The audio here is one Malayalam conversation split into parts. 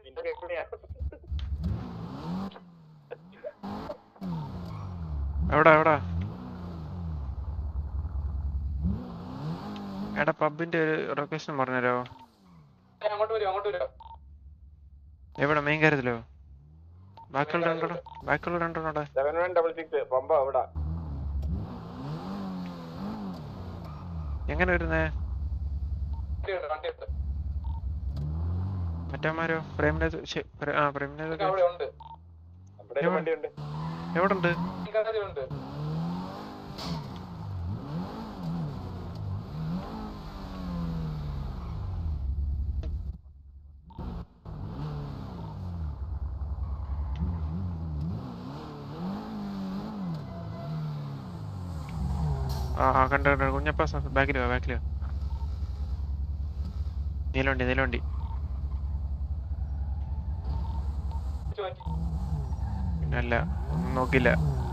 നിന്റെ കേൾക്കണിയാ എവിടാ എവിടാ എടാ പബിന്റെ ഒരു ലൊക്കേഷൻ പറഞ്ഞല്ലോ അങ്ങോട്ട് വരും അങ്ങോട്ട് വരും എവിടെ മെയിൻ കാര്യത്തിലോ ബാക്കിയുള്ള രണ്ടോ ബാക്കിയുള്ള രണ്ടോ seven one double six Pampa അവിടെ എങ്ങനെ വരുന്നേ വണ്ടിയുണ്ട് വണ്ടിയുണ്ട് മറ്റേമാരോ പ്രേമിനത് ആ പ്രേമിനത് അവിടെ ഉണ്ട് നമ്മുടെ ഒരു വണ്ടിയുണ്ട് എവിടെ ഉണ്ട് ഈ കടയിലുണ്ട് ആ ആ കണ്ടു കണ്ടു കുഞ്ഞപ്പ ബാക്കിൽ വാ ബാക്കിൽ വാ നീലവണ്ടി നീലവണ്ടി തിരിച്ച് മാറ്റി. പിന്നല്ല ഒന്നും നോക്കില്ല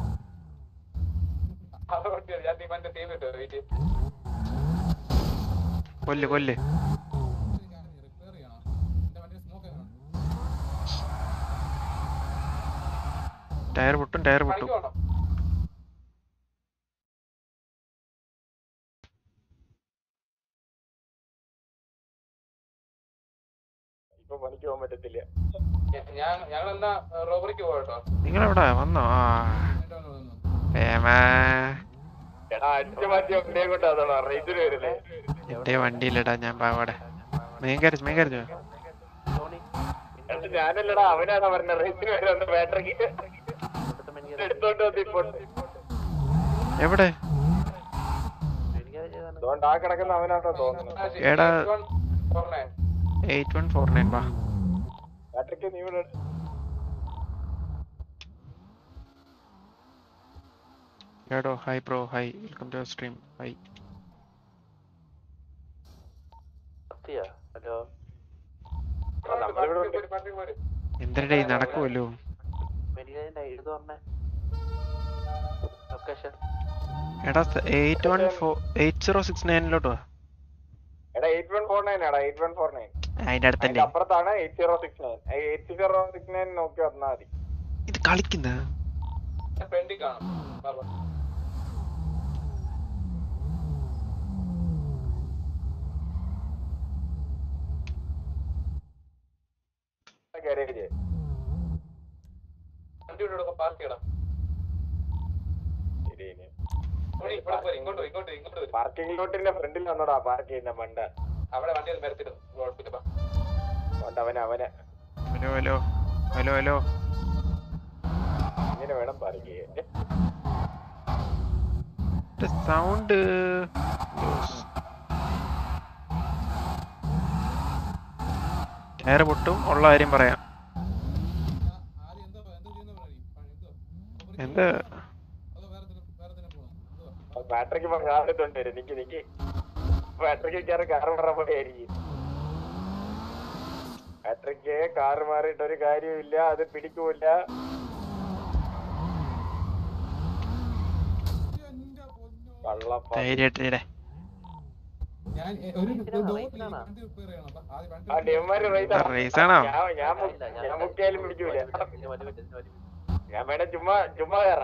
ആ വണ്ടിയാണ് ഞാൻ തീരുമാനിച്ച ടീം കിട്ടുമോ വെയിറ്റ് കൊല്ല് കൊല്ല് റിപ്പയർ ചെയ്യണം എന്റെ വണ്ടി സ്മോക്ക് ചെയ്യണം ടയർ പൊട്ടും ടയർ പൊട്ടും പണിക്ക് പോകണം ഇപ്പൊ പണിക്ക് പോകാൻ പറ്റത്തില്ല ഞാൻ ഞങ്ങൾ എന്നാ റോബറിക്ക് പോകട്ടോ നിങ്ങളെവിടെ വന്നോ ആ എന്റെ വണ്ടി വന്നു ഏമാ എടാ അടിച്ചു മാറ്റി വണ്ടിയെ കൊണ്ട് അതാണോ റേസിന് വരുന്നേ എന്റെ വണ്ടിയില്ലടാ ഞാൻ പാവാടെ മെയിൻ കാര്യം മെയിൻ കാര്യം എന്നിട്ട് ഞാനല്ലടാ അവനാണ് പറഞ്ഞ റേസിന് വരുന്ന ബാറ്ററിക്ക് എടുത്തോണ്ട് വന്ന് ഇപ്പൊ എവിടെ അതുകൊണ്ട് ആ കിടക്കുന്ന അവനാണോ തോന്നുന്നത് എടാ. പറഞ്ഞേ എയ്റ്റ് വൺ ഫോർ നയൻ വാ ബാറ്ററിക്ക് നീ ഇവിടെ എടോ hi bro hi welcome to stream hi hello നമ്മളിവിടെ ഉണ്ട്. ഒരു പണിക്ക് പോര് എന്തരടേ നടക്കുമല്ലോ മെഡിക്കലിന്റെ ഇത് പറഞ്ഞേ ലൊക്കേഷൻ എടാ eight one four eight zero six നയനിലോട്ട് വാ എടാ എയ്റ്റ് വൺ ഫോർ നയൻ എടാ എയ്റ്റ് വൺ ഫോർ നയൻ അതിന്റെ അതിന്റെ അടുത്തല്ലേ അപ്പുറത്താണ് eight zero six nine eight zero six nine നോക്കി വന്നാ മതി ഇത് കളിക്കുന്ന പെൻഡിങ് കാണും ബാബാ. ഗാരേജ് വണ്ടി ഇവിടെ പാർക്ക് ചെയ്യണം ശരി ഇനി ഇവിടെ ഇവിടെ പോര് ഇങ്ങോട്ട് വരൂ, ഇങ്ങോട്ട് വരൂ, ഇങ്ങോട്ട് വരും പാർക്കിംഗ് ലോട്ടിന്റെ ഫ്രണ്ടിൽ വന്നോടാ പാർക്ക് ചെയ്യുന്ന മണ്ട അവിടെ വണ്ടി നിരത്തിടും കുഴപ്പമില്ല ബാ. അതുകൊണ്ട് അവനെ അവനെ ഹലോ ഹലോ ഹലോ ഹലോ ഇങ്ങനെ വേണം പാർക്ക് ചെയ്യാൻ സൗണ്ട് ടയർ പൊട്ടും ഉള്ള കാര്യം പറയാം ആദ്യം എന്താ എന്താ ചെയ്യുന്ന പറയും എന്ത് അതോ വേറെ തന്നെ വേറെ തന്നെ പോകണം എന്തുവാ ബാറ്ററിക്ക് കാറെടുത്തോണ്ട് വരും നിക്ക് നിക്ക് ബാറ്ററിക്ക് കയറി കാറ് മാറാൻ പോലെയായിരിക്കും ബാറ്ററിക്ക് കാറ് മാറിയിട്ട് ഒരു കാര്യമില്ല അത് പിടിക്കൂല എന്റെ പൊന്നോ. കള്ളപ്പ ധൈര്യമായിട്ടിടെ ഞാൻ എ- ഒരു ഇതിനാണോ? ഡോർ ഇതിനാണോ? വണ്ടി റിപ്പയർ ചെയ്യണം അപ്പൊ ആദ്യം വണ്ടി ആ ഡെമ്മാര് റേസ് ആ, race ആണോ? ഞാൻ ഞാൻ മു- ഞാൻ മുക്കിയാലും പിടിക്കൂല ഞാൻ വേണേ ചുമ്മാ ചുമ്മാ കയറാം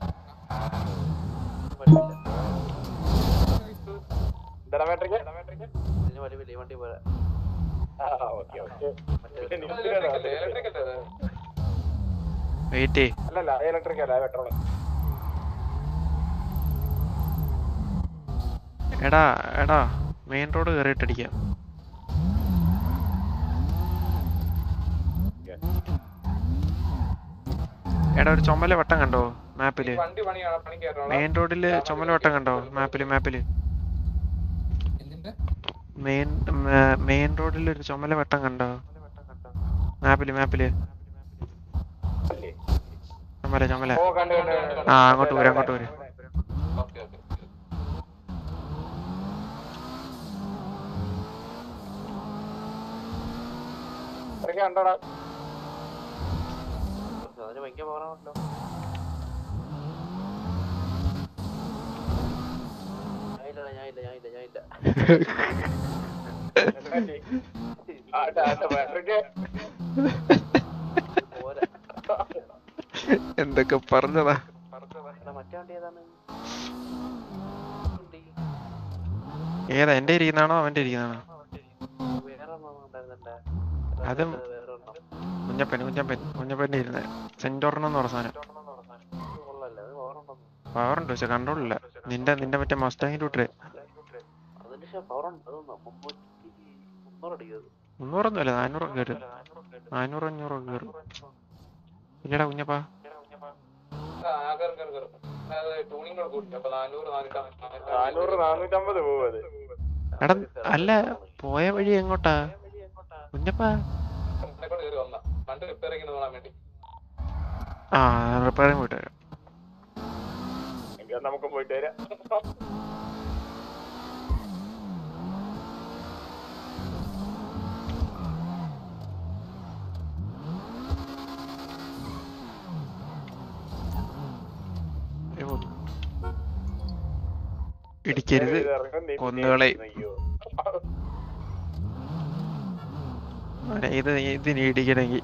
എന്താ ബാറ്ററിക്ക് വണ്ടി പോലെ ആ ഓക്കെ ഓക്കെ അത് electric അല്ലേ? electric അല്ലേ അത്? വെയിറ്റ് അല്ലല്ല ഇലക്ട്രിക് അല്ല പെട്രോൾ എടാ എടാ മെയിൻ റോഡ് കയറിയിട്ടടിക്കാം എടാ ഒരു ചുമല വട്ടം കണ്ടോ മാപ്പില് വണ്ടി പണിയാണ് പണി കയറണം മെയിൻ റോഡില് ചുമല വട്ടം കണ്ടോ മാപ്പില് മാപ്പില് എന്തിന്റെ മെയിൻ മെയിൻ റോഡിൽ ഒരു ചുമല വട്ടം കണ്ടോ മാപ്പില് മാപ്പില് ചുമല ചുമല ഓ കണ്ടു കണ്ടു കണ്ടു. ആ അങ്ങോട്ട് വരാം അങ്ങോട്ട് വരാം ഓക്കെ ഓക്കെ ഇത്രയ്ക്ക് കണ്ടോടാ അതിന് ഭയങ്കര പോകണമല്ലോ ഞാനില്ല ഞാനില്ല ഞാനില്ല ഞാനില്ല എന്താ പറ്റി? ആ, ആ, ആ, ബാറ്ററിക്ക് പോരാ എന്തൊക്കെ പറഞ്ഞതാ എടാ മറ്റേ വണ്ടി ഏതാണ് വണ്ടി ഏതാ എന്റെ ഇരിക്കുന്നാണോ അവന്റെ ഇരിക്കുന്നാണോ വേറെ ഒന്നും ഉണ്ടായിരുന്നല്ലേ അതും വേറെ ഒന്നും കുഞ്ഞപ്പൻ കുഞ്ഞപ്പൻ കുഞ്ഞപ്പന്റെ ഇരുന്ന സെന്റോർണം എന്ന് പറഞ്ഞ സാധനം കൊള്ളല്ലേ അത് പവർ ഉണ്ടെന്ന് പവറുണ്ട് പക്ഷെ കൺട്രോൾ ഇല്ല നിന്റെ നിന്റെ മറ്റേ മസ്റ്റാങ്ങിന്റെ വിട്ടേ അതിന് ശേഷം പവർ ഉണ്ട് അത് മുന്നൂറ്റി മുന്നൂറ് അടിക്കുന്നത് മുന്നൂറൊന്നും അല്ല നാനൂറൊക്കെ കയറും നാനൂറ് അഞ്ഞൂറൊക്കെ കയറും ഇല്ലടാ കുഞ്ഞപ്പാ ആ കയറും കയറും കയറും അത് ട്യൂണിംഗ് കൂടെ കൂട്ടി അപ്പൊ നാനൂറ് നാനൂറ്റി നാനൂറ് നാനൂറ്റമ്പത് പോകും അത് എടാ അല്ല പോയ വഴി എങ്ങോട്ടാ കുഞ്ഞപ്പാ കൊണ്ട് കയറി വന്ന വണ്ടി റിപ്പയറിംഗ് തോന്നാൻ വേണ്ടി ആ റിപ്പയറിങ് പോയിട്ട് വരാം എങ്കിൽ നമുക്ക് പോയിട്ട് വരാം ഏ, പോ. ഇടിക്കരുത് ഇത് ഇറങ്ങും, നീ കൊന്നുകളെ. അയ്യോ. മോനെ, ഇത് ഇതിന് ഇടിക്കണമെങ്കിൽ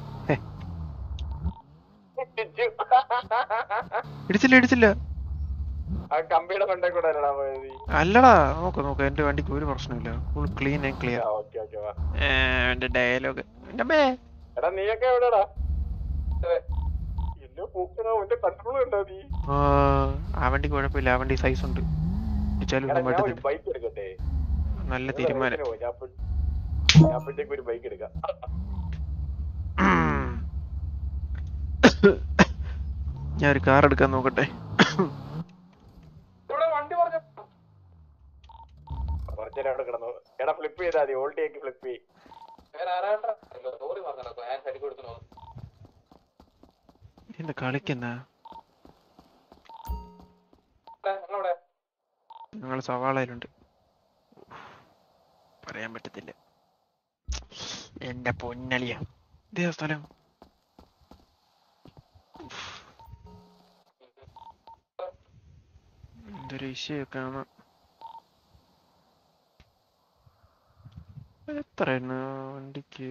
ഇടിച്ചു. ഇടിച്ചില്ല ഇടിച്ചില്ല ആ കമ്പിയുടെ മണ്ടേ കൂടെ അല്ലടാ പോയത് നീ? അല്ലടാ നോക്ക് നോക്ക് എന്റെ വണ്ടിക്ക് ഒരു പ്രശ്നമില്ല ഫുൾ ക്ലീൻ ആൻഡ് ക്ലിയർ ആ, ഓക്കേ, ഓക്കേ, വാ. എന്റെ ഡയലോഗ് എന്റെ അമ്മേ എടാ നീയൊക്കെ എവിടെടാ അതെ. എന്നെ പൂക്കണ അവന്റെ കൺട്രോൾ ഉണ്ടോ നീ ആ, ആ വണ്ടി കുഴപ്പമില്ല ആ വണ്ടി സൈസ് ഉണ്ട് ഇടിച്ചാലും എടാ ഒന്നും ഞാൻ ഒരു പറ്റത്തില്ല ബൈക്ക് എടുക്കട്ടെ നല്ല നിങ്ങള് തീരുമാനം റേസിന് പോ, ഞാൻ ഇപ്പൊ- ഞാൻ അപ്പോഴത്തേക്ക് ഒരു ബൈക്ക് എടുക്കാം ഞാൻ ഒരു കാർ എടുക്കാൻ നോക്കട്ടെ ഇവിടെ വണ്ടി പറഞ്ഞ കുറച്ചേരം അവിടെ കിടന്നു എടാ ഫ്ലിപ്പ് ചെയ്താ മതി ഓൾട്ടിയൊക്കെ ഫ്ലിപ്പ് ചെയ്യും വേറെ ആരാണ്ടാ ലോറി പറഞ്ഞോ ഞാൻ സൈഡിൽ കൊടുത്തു നോക്കും എന്താ കളിക്കുന്ന നിങ്ങളവിടെ ഞങ്ങൾ സവാളയിലുണ്ട് പറയാൻ പറ്റത്തില്ല എന്റെ പൊന്നലിയ ഇതേ സ്ഥലം എന്തൊരു വിഷയൊക്കെയാണ് എത്രയാണ് വണ്ടിക്ക്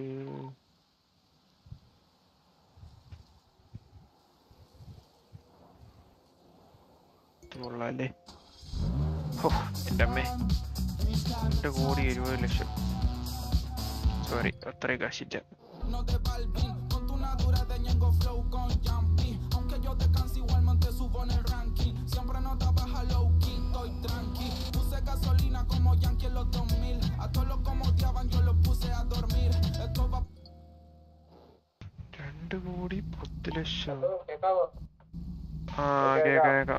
ഇത് കൊള്ളാല്ലേ ഹോ, എൻ്റെ അമ്മേ രണ്ട് കോടി എഴുപത് ലക്ഷം സോറി അത്രയും കാശില്ല No de Balvin, con tu natura de Ñengo Flow con Jumpy. Aunque yo te canse, igualmente subo en el ranking. Siempre no trabaja low key, estoy tranqui. Puse gasolina como Yankee en los 2000. A todos los como odiaban, yo los puse a dormir. Esto va രണ്ട് കോടി പത്ത് ലക്ഷം കേക്കാവോ ആ കേക്കാം കേക്കാം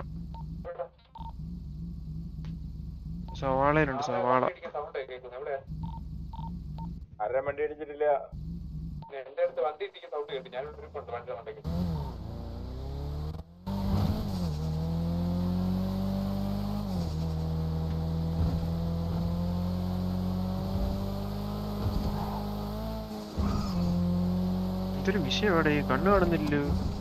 സവാളയിലുണ്ട് സവാള സൗണ്ട് കേൾക്കുന്നു എവിടെ ആരുടെ വണ്ടി അടിച്ചിട്ടില്ല എന്റെ അടുത്ത് വണ്ടി ഇട്ടിക്ക് സൗണ്ട് കേട്ടു ഞാൻ ഇരിപ്പുണ്ട് വണ്ടിയുടെ മണ്ടയ്ക്ക് ഇതൊരു വിഷയം അവിടെ കണ്ണു കാണുന്നില്ലല്ലോ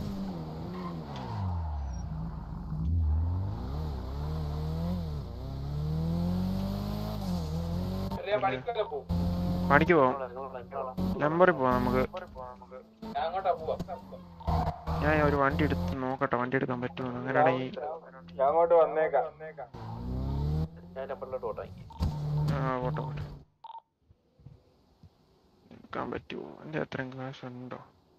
ഞാൻ പണിക്കല്ലേ പോവും പണിക്ക് പോവാം ഇങ്ങോട്ടാ, ഇങ്ങോട്ടാ. നമ്പറിൽ പോവാം നമുക്ക് ഞാൻ അങ്ങോട്ടാ പോവാ ഞാൻ ഒരു വണ്ടി എടുത്ത് നോക്കട്ടെ വണ്ടി എടുക്കാൻ പറ്റുമോ അങ്ങനെയാണെങ്കിൽ ഞാൻ അങ്ങോട്ട് വന്നേക്കാം ഞാൻ നമ്പറിലോട്ട് ഓട്ടാ ആ പോട്ടെ പോട്ടെ എടുക്കാൻ പറ്റുമോ എൻ്റെ അത്രയും കാശ് ഉണ്ടോ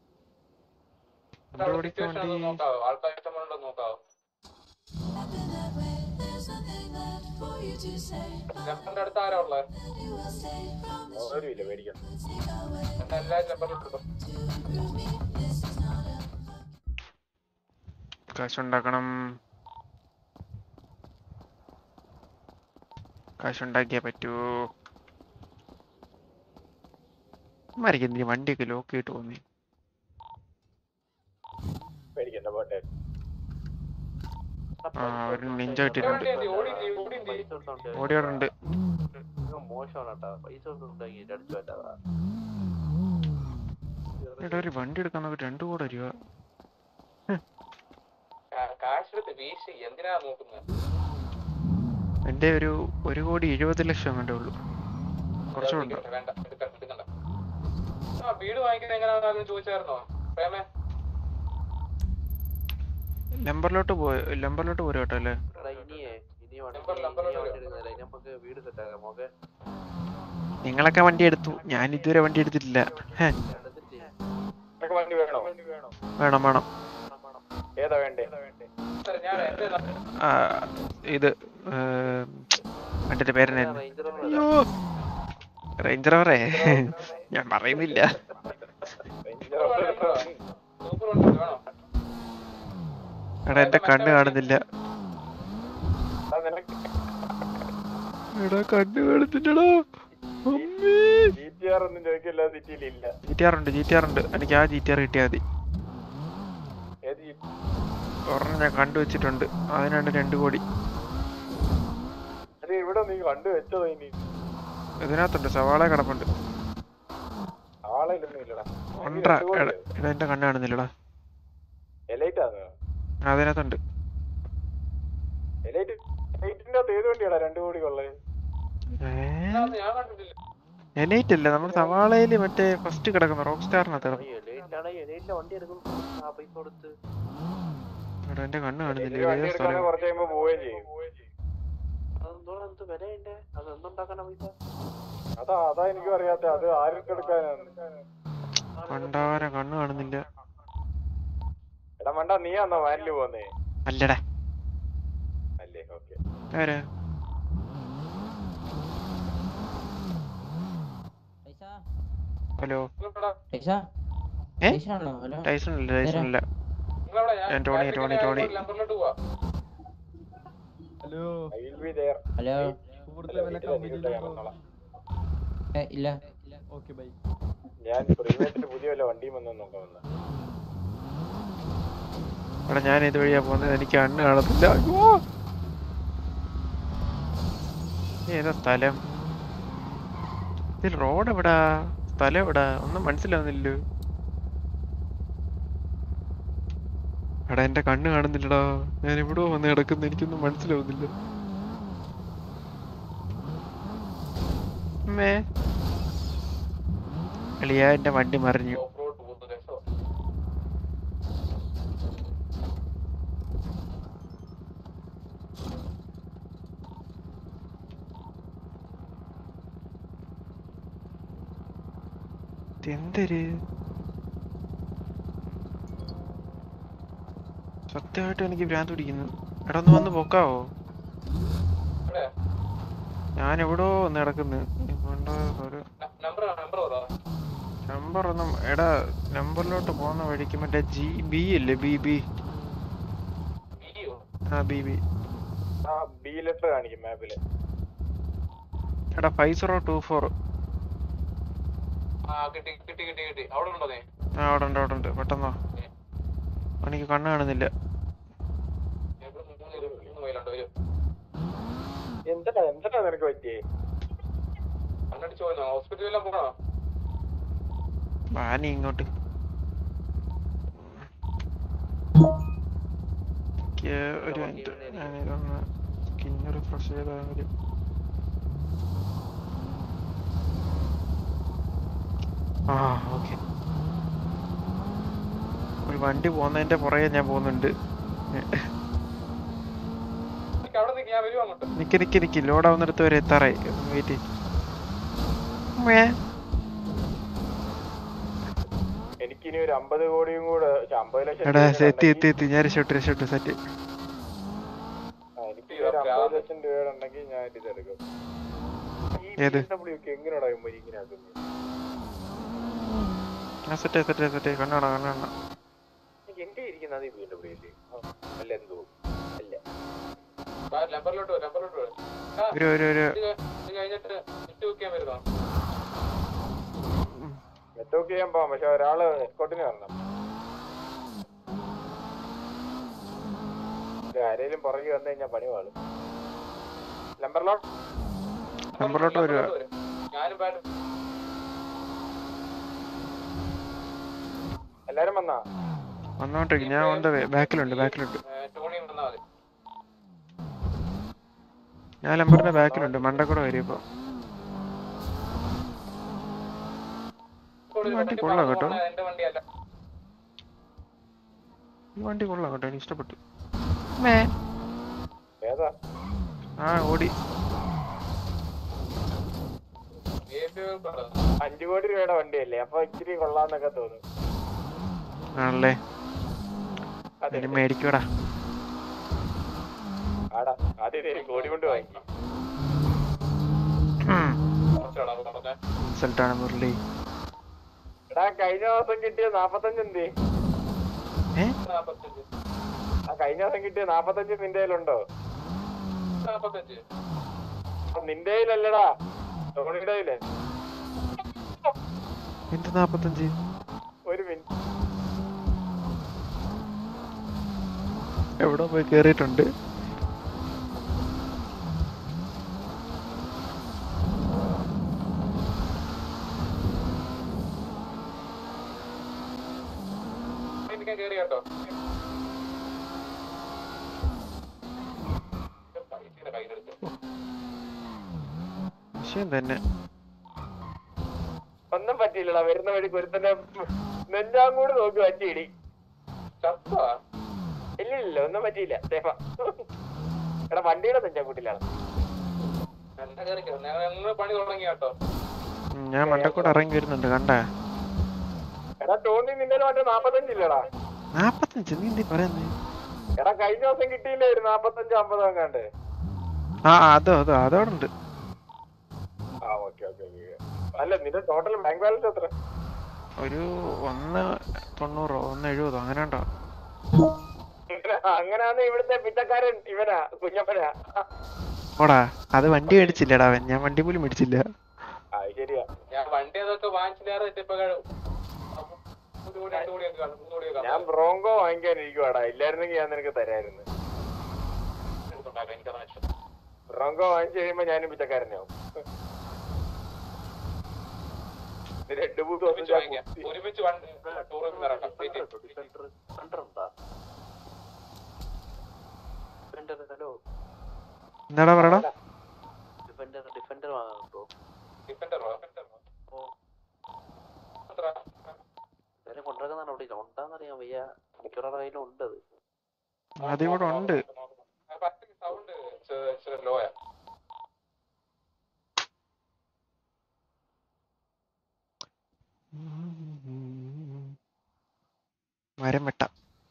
എൻ്റെ ഓടിക്കാൻ സിറ്റുവേഷൻ വണ്ടി നോക്കാവോ ആൾക്കാർ ഇഷ്ടമുണ്ടോ നോക്കാവോ I've been that way. There's nothing left for you to say. നമ്പറിന്റെ അടുത്ത് ആരാ ഉള്ളത് You will stay from the ഓരുമില്ല പേടിക്കണം take away എന്റെ എല്ലാവരും നമ്പറിലോട്ട് to prove me this is not a കാശുണ്ടാക്കണം കാശുണ്ടാക്കിയേ പറ്റൂ മരിക്കും നീ വണ്ടിയൊക്കെ ലോക്ക് ചെയ്തിട്ട് പോന്നേ പേടിക്കണ്ട പോട്ടെ ആ ഒരു നെഞ്ച കിട്ടിയിട്ടുണ്ട് പൈസ കൊടുത്തോണ്ട് ഓടിയോടുണ്ട് ഇത് മോശമാണ് കേട്ടോ പൈസ കൊടുത്തുണ്ടെങ്കിൽ അടിച്ചു പറ്റാതാ എടാ ഒരു വണ്ടി എടുക്കാൻ നോക്കി രണ്ടു കോടി രൂപ കാശെടുത്ത് വീശി എന്തിനാ നോക്കുന്നത് എൻ്റെ ഒരു ഒരു കോടി എഴുപത് ലക്ഷം കണ്ടേ ഉള്ളൂ കുറച്ചുണ്ടോ വേണ്ട എടുക്കണ്ട എടുക്കണ്ട ആ വീട് വാങ്ങിക്കുന്നത് എങ്ങനെയാണെന്ന് ചോദിച്ചായിരുന്നോ പ്രേമേ നമ്പറിലോട്ട് പോയി നമ്പറിലോട്ട് പോരും കേട്ടോ അല്ലേ എടാ ഇനിയേ ഇനി വണ്ടി നമ്പർ- നമ്പർ ഇനി വണ്ടി നമ്പർ. എടുക്കുന്നില്ല ഇനി നമുക്ക് വീട് സെറ്റ് ആക്കാം ഓക്കെ നിങ്ങളൊക്കെ വണ്ടി എടുത്തു ഞാൻ ഇതുവരെ വണ്ടി എടുത്തിട്ടില്ല ഹേ, എടുത്തിട്ട് നിനക്ക് വണ്ടി വേണോ വേണം വേണം ഏതാ വേണ്ടേ സാർ ഞാൻ എന്റെ ആ, ഇത് വണ്ടിന്റെ പേരെന്നായിരുന്നു റേഞ്ചർ അയ്യോ റേഞ്ചർ റോവറേ ഞാൻ പറയുന്നില്ല സൂപ്പർ വണ്ടി വേണോ എടാ എന്റെ കണ്ണ് കാണുന്നില്ല ആ, നിനക്ക് എടാ കണ്ണ് കാണുന്നില്ലടാ അമ്മേ ജി ടി ആർ ഒന്നും ചോദിക്കില്ല സിറ്റിയിൽ ഇല്ല ജി ടി ആർ ഉണ്ട് ജി ടി ആർ ഉണ്ട് എനിക്ക് ആ ജി ടി ആർ കിട്ടിയാൽ മതി ഏത് ജി- ഒരെണ്ണം ഞാൻ കണ്ടു വെച്ചിട്ടുണ്ട് അതിനാണ് രണ്ട് കോടി അത് ഇവിടെ നീ കണ്ടു വെച്ചതോ ഇനി ഇതിനകത്തുണ്ട് സവാള കിടപ്പുണ്ട് ആളിലൊന്നും ഇല്ലടാ ഉണ്ട്ര എടാ എടാ എന്റെ കണ്ണ് കാണുന്നില്ലടാ എലൈറ്റ് ആണ് അതിനകത്തുണ്ട് എലൈറ്റ് എലൈറ്റിന്റെ അകത്ത് ഏത് വണ്ടിയാടാ രണ്ടു കോടി കൊള്ളേ ഇതിനകത്ത് ഞാൻ കണ്ടിട്ടില്ല എലൈറ്റ് അല്ല നമ്മുടെ സവാളയില് മറ്റേ ഫസ്റ്റ് കിടക്കുന്ന റോക്ക് സ്റ്റാറിനകത്ത് കിടക്കും എലൈറ്റാണ് എലൈറ്റിലെ വണ്ടി എടുക്കും ആ പൈസ കൊടുത്ത് എടാ എന്റെ കണ്ണ് കാണുന്നില്ല ഇതിന് വണ്ടി ഏത് എടുക്കാതെ സ്ഥലം കുറച്ച് കഴിയുമ്പോ പോവുകയും ചെയ്യും അതെന്തോ എന്ത് വിലയുണ്ട് അത് എന്തുണ്ടാക്കാനാ പൈസ അതാ അതാ എനിക്കും അറിയാത്ത അത് ആർക്ക് എടുക്കാനാണ് കണ്ടാര കണ്ണ് കാണുന്നില്ല എടാ മണ്ട നീയാന്നോ വാനില് പോന്നേ അല്ലടാ അല്ലേ ഓക്കെ ആരാ ഹലോ നിങ്ങളെവിടാ? ഏ? ആണോ ഹലോ ടൈസൺ ഇല്ല ടൈസൺ ഇല്ല നിങ്ങളെവിടാ? ഞാൻ ഞാൻ Tony, traffic Tony, light Tony. ആയതുകൊണ്ട് നമ്പറിലോട്ട് പോവാ. I will be there hello ഞാൻ ഏ, ഇല്ല പ്രീമിയത്തിന്റെ പുതിയ വല്ല വണ്ടിയും വന്നു നോക്കാൻ വന്ന എടാ ഞാൻ ഇതുവഴിയാ പോകുന്നത് എനിക്ക് കണ്ണ് കാണത്തില്ല അയ്യോ ഏതാ സ്ഥലം ഇതിൽ റോഡ് എവിടാ സ്ഥലം എവിടാ ഒന്നും മനസ്സിലാവുന്നില്ലല്ലോ എടാ എന്റെ കണ്ണ് കാണുന്നില്ലടാ ഞാൻ എവിടോ വന്ന് കിടക്കുന്ന എനിക്കൊന്നും മനസ്സിലാവുന്നില്ല അമ്മേ എളിയാ എന്റെ വണ്ടി മറിഞ്ഞു ഓഫ് റോഡ് പോകുന്നത് രസോ. എന്തൊരു സത്യമായിട്ടും എനിക്ക് ഭ്രാന്ത് പിടിക്കുന്നു എടാ ഒന്ന് വന്ന് പൊക്കാവോ എവിടെ? ഞാൻ എവിടോ വന്ന് കിടക്കുന്നു കൊണ്ട് ഒരു ന- നമ്പർ നമ്പർ പറ നമ്പർ ഒന്നും എടാ നമ്പറിലോട്ട് പോകുന്ന വഴിക്ക് മറ്റേ ജി ബി അല്ലേ ബി ബി വിയോ ആ ബി ബി ആ ബി ലെറ്റർ കാണിക്കും മാപ്പില് എടാ ഫൈവ് സീറോ ടു ഫോർ ആ കിട്ടി കിട്ടി കിട്ടി കിട്ടി അവിടെ ഉണ്ടോ നീ ആ അവിടെ ഉണ്ട് അവിടെ ഉണ്ട് പെട്ടെന്നോ എനിക്ക് കണ്ണ് കാണുന്നില്ല ഇവിടെ മൂന്ന് ഇരു- മൂന്ന് മൈലുണ്ടോ വരും എന്താ എന്താ നിനക്ക് പറ്റിയേ കണ്ണടിച്ച് പോയെന്നോ ഹോസ്പിറ്റലിലെല്ലാം പോകണോ വാനി ഇങ്ങോട്ട് എനിക്ക് ഒരു മിനിറ്റ് ഞാനിതൊന്ന് സ്കിന്ന് റിഫ്രഷ് ചെയ്താൽ മതി ആ ഓക്കെ ഒരു വണ്ടി പോകുന്നതിന്റെ പുറകെ ഞാൻ പോകുന്നുണ്ട് എനിക്ക് അവിടെ നിൽക്ക് ഞാൻ വരും അങ്ങോട്ട് നിക്ക് നിക്ക് നിക്ക് ലോഡ് ആവുന്നിടത്ത് വരെ എത്താറായി വെയിറ്റ് എനിക്കിനി ഒരു അമ്പത് കോടിയും കൂടെ ഛെ, അമ്പത് ലക്ഷം എടാ രൂപയുടെ എത്തി എത്തി ഉണ്ടെങ്കിൽ- എത്തി ഞാൻ രക്ഷപ്പെട്ടു രക്ഷപ്പെട്ടു സെറ്റ് ആ, എനിക്ക് ഒരു അമ്പത് ലക്ഷം രൂപയുടെ ഉണ്ടെങ്കിൽ ഞാൻ ഇത് എടുക്കും ഈ ഏത്? BMW ഒക്കെ എങ്ങനെയാടാ ഇവന്മാര് ഇങ്ങനെ ആക്കുന്നത്? ഞാൻ സെറ്റ് സെറ്റ് സെറ്റ് കണ്ണാണ കണ്ണാണ എനിക്ക് എന്റെ ഇരിക്കുന്നത് ഈ BMW അല്ലേ? ആ, അല്ല എന്തോ അല്ല നമ്പറിലോട്ട് വരും നമ്പറിലോട്ട് വരും ആ, ഒരു ഒരു ഒരു ഇത് ക- ഇത് കഴിഞ്ഞിട്ട് നെറ്റ് ബുക്ക് ചെയ്യാൻ വരുന്നോ നെറ്റ്വർക്ക് ചെയ്യാൻ പോവാം പക്ഷെ ഒരാള് എസ്കോട്ടിന് വരണം ഇത് ആരേലും പുറകെ വന്നു കഴിഞ്ഞാൽ പണി പാളും നമ്പറിലോട്ട് നമ്പറിലോട്ട് വരുക വരും. ഞാനും ബാറ്റ് എല്ലാരും വന്നാ വന്നോണ്ടിരിക്കും ഞാൻ ഉണ്ട് ബാക്കിലുണ്ട് ബാക്കിലുണ്ട് ടോണി വന്നാൽ മതി ഞാൻ നമ്പറിന്റെ ബാക്കിലുണ്ട് മണ്ടക്കൂടെ വരും ഇപ്പൊ കൂടി ഈ വണ്ടി തട്ടി കൊള്ളാം പറന്ന് കേട്ടോ. പോണ എന്റെ വണ്ടിയല്ല ഈ വണ്ടി കൊള്ളാം കേട്ടോ എനിക്ക് ഇഷ്ടപ്പെട്ടു മേ ഏതാ ആ ഓടി VIP കൾ അഞ്ചു കോടി രൂപയുടെ വണ്ടിയല്ലേ അപ്പൊ ഇച്ചിരി കൊള്ളാന്നൊക്കെ തോന്നും ആണല്ലേ അതെ ഇനി മേടിക്കൂടാ ആടാ ആദ്യം ഇത് കോടി കൊണ്ട് വാങ്ങി കുറച്ചാടാ നടന്നേ റിസൾട്ടാണ് മുരളി എടാ കഴിഞ്ഞ ദിവസം കിട്ടിയ നാപ്പത്തഞ്ച് എന്ത് ഏ നാപ്പത്തഞ്ച് ആ കഴിഞ്ഞ ദിവസം കിട്ടിയ നാപ്പത്തഞ്ച് നിന്റെ കയ്യിലുണ്ടോ നാപ്പത്തഞ്ച് അപ്പൊ നിന്റെ കയ്യിലല്ലടാ ടോണിയുടെ കയ്യില് എന്ത് നാപ്പത്തഞ്ച് ഒരു മിനിറ്റ് എവിടെ പോയി കേറിയിട്ടുണ്ട് എനിക്ക് കേറി കേട്ടോ പൈസയുടെ കയ്യിലെടുത്ത് വിഷയം തന്നെ ഒന്നും പറ്റിയില്ലടാ വരുന്ന വഴി കുരുത്തന്റെ നെഞ്ചാങ്കൂട് നോക്കി വച്ചിടി ചത്താ ഇല്ല ഇല്ല ഒന്നും പറ്റിയില്ല സേഫാ എടാ വണ്ടിയുടെ നെഞ്ചാങ്കൂട്ടിലാണ് എന്നെ കേറിക്കോ ഞങ്ങൾ പണി തുടങ്ങി കേട്ടോ ഉം, ഞാൻ മണ്ടക്കൂടെ ഇറങ്ങി വരുന്നുണ്ട് കണ്ടാ എടാ ടോണി നിന്റെ മറ്റേ നാപ്പത്തഞ്ചില്ലടാ നാപ്പത്തഞ്ച് നീ എന്തീ പറയുന്നേ എടാ കഴിഞ്ഞ ദിവസം കിട്ടിയില്ലേ ഒരു നാപ്പത്തഞ്ച് അമ്പതോ എങ്ങാണ്ട് ആ അതോ അതോ അതോടെ ഉണ്ട് ആ ഓക്കെ ഓക്കെ അല്ല നിന്റെ ടോട്ടൽ ബാങ്ക് ബാലൻസ് എത്ര ഒരു ഒന്ന് തൊണ്ണൂറോ ഒന്ന് എഴുപതോ അങ്ങനെ ഉണ്ടോ അങ്ങനാണ് ഇവിടുത്തെ പിച്ചക്കാരൻ ഇവനാ കുഞ്ഞപ്പനാ ഓടാ അത് വണ്ടി മേടിച്ചില്ലടാ അവൻ ഞാൻ വണ്ടി പോലും മേടിച്ചില്ല ആ ശരിയാ ഞാൻ വണ്ടി അതൊക്കെ വാങ്ങിച്ചില്ലാതെ ഇപ്പൊ കഴി- ഒരു കോടി രണ്ട് കോടിയൊക്കെ കാണും മൂന്ന് കോടിയൊക്കെ ഞാൻ ബ്രോങ്കോ വാങ്ങിക്കാനിരിക്കുവാടാ ഇല്ലായിരുന്നെങ്കിൽ ഞാൻ നിനക്ക് തരായിരുന്നു എടുത്തുണ്ടാക്കാം എനിക്കതാണ് ഇഷ്ടം ബ്രോങ്കോ വാങ്ങിച്ചു കഴിയുമ്പോ ഞാനും പിച്ചക്കാരനാവും ഇത് രണ്ട് മൂന്ന് ദിവസം ഒരുമിച്ച് ഞാൻ വാങ്ങിക്കാം കുത്തി. ഒരുമിച്ച് വണ്ടി ടൂറിൽ ഇറക്കാം വെയിറ്റ് ഡിഫൻഡർ ഡിഫൻഡർ ഉണ്ടാ ഡിഫൻഡർ ഹലോ എന്താടാ പറയടാ ഡിഫൻഡർ ഡിഫൻഡർ വാങ്ങാൻ കിട്ടുമോ ഡിഫൻഡറോ ഡിഫൻഡറോ ഓ അത്ര എന്തായാലും കൊണ്ടുവരാന്നാണ് അവിടെ ഇല്ല ഉണ്ടാന്നറിയാൻ വയ്യ മിക്കവാറും കയ്യിലും ഉണ്ട് അത് അതിവിടെ ഉണ്ട് സൗണ്ട് ഇച്ചിരി ലോയാ മരം വെട്ടാം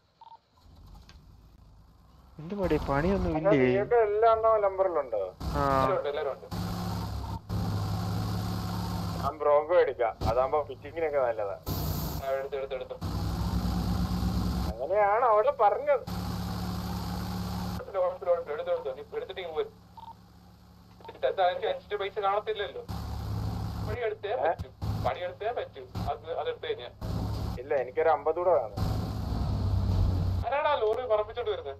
എന്ത് പടി പണിയൊന്നും അല്ല, ഇല്ലേ നീയൊക്കെ എല്ലാ എണ്ണവും നമ്പറിലുണ്ടോ ആ എല്ലാവരും ഉണ്ട് എല്ലാവരും ഉണ്ട് ഞാൻ ബ്രോങ്കോ എടുക്കാം അതാകുമ്പോ പിച്ചിങ്ങിനൊക്കെ നല്ലതാ ആ, എടുത്തു എടുത്തു എടുത്തു അങ്ങനെയാണ് അവിടെ പറഞ്ഞത് കുഴപ്പമില്ല, കുഴപ്പമില്ല, കുഴപ്പമില്ല. എടുത്തു എടുത്തു നീ എടുത്തിട്ട് ഇങ്ങ് പോര് എന്നിട്ട് അത് അതിന് അഞ്ചിന്റെ പൈസ കാണത്തില്ലല്ലോ പണിയെടുത്തേ പറ്റൂ പണിയെടുത്തേ പറ്റൂ അത് അതെടുത്ത് കഴിഞ്ഞാ ഇല്ല എനിക്കൊരു അമ്പത് കൂടെ വേണം ആരാടാ ലോറി പറപ്പിച്ചോണ്ട് വരുന്നത്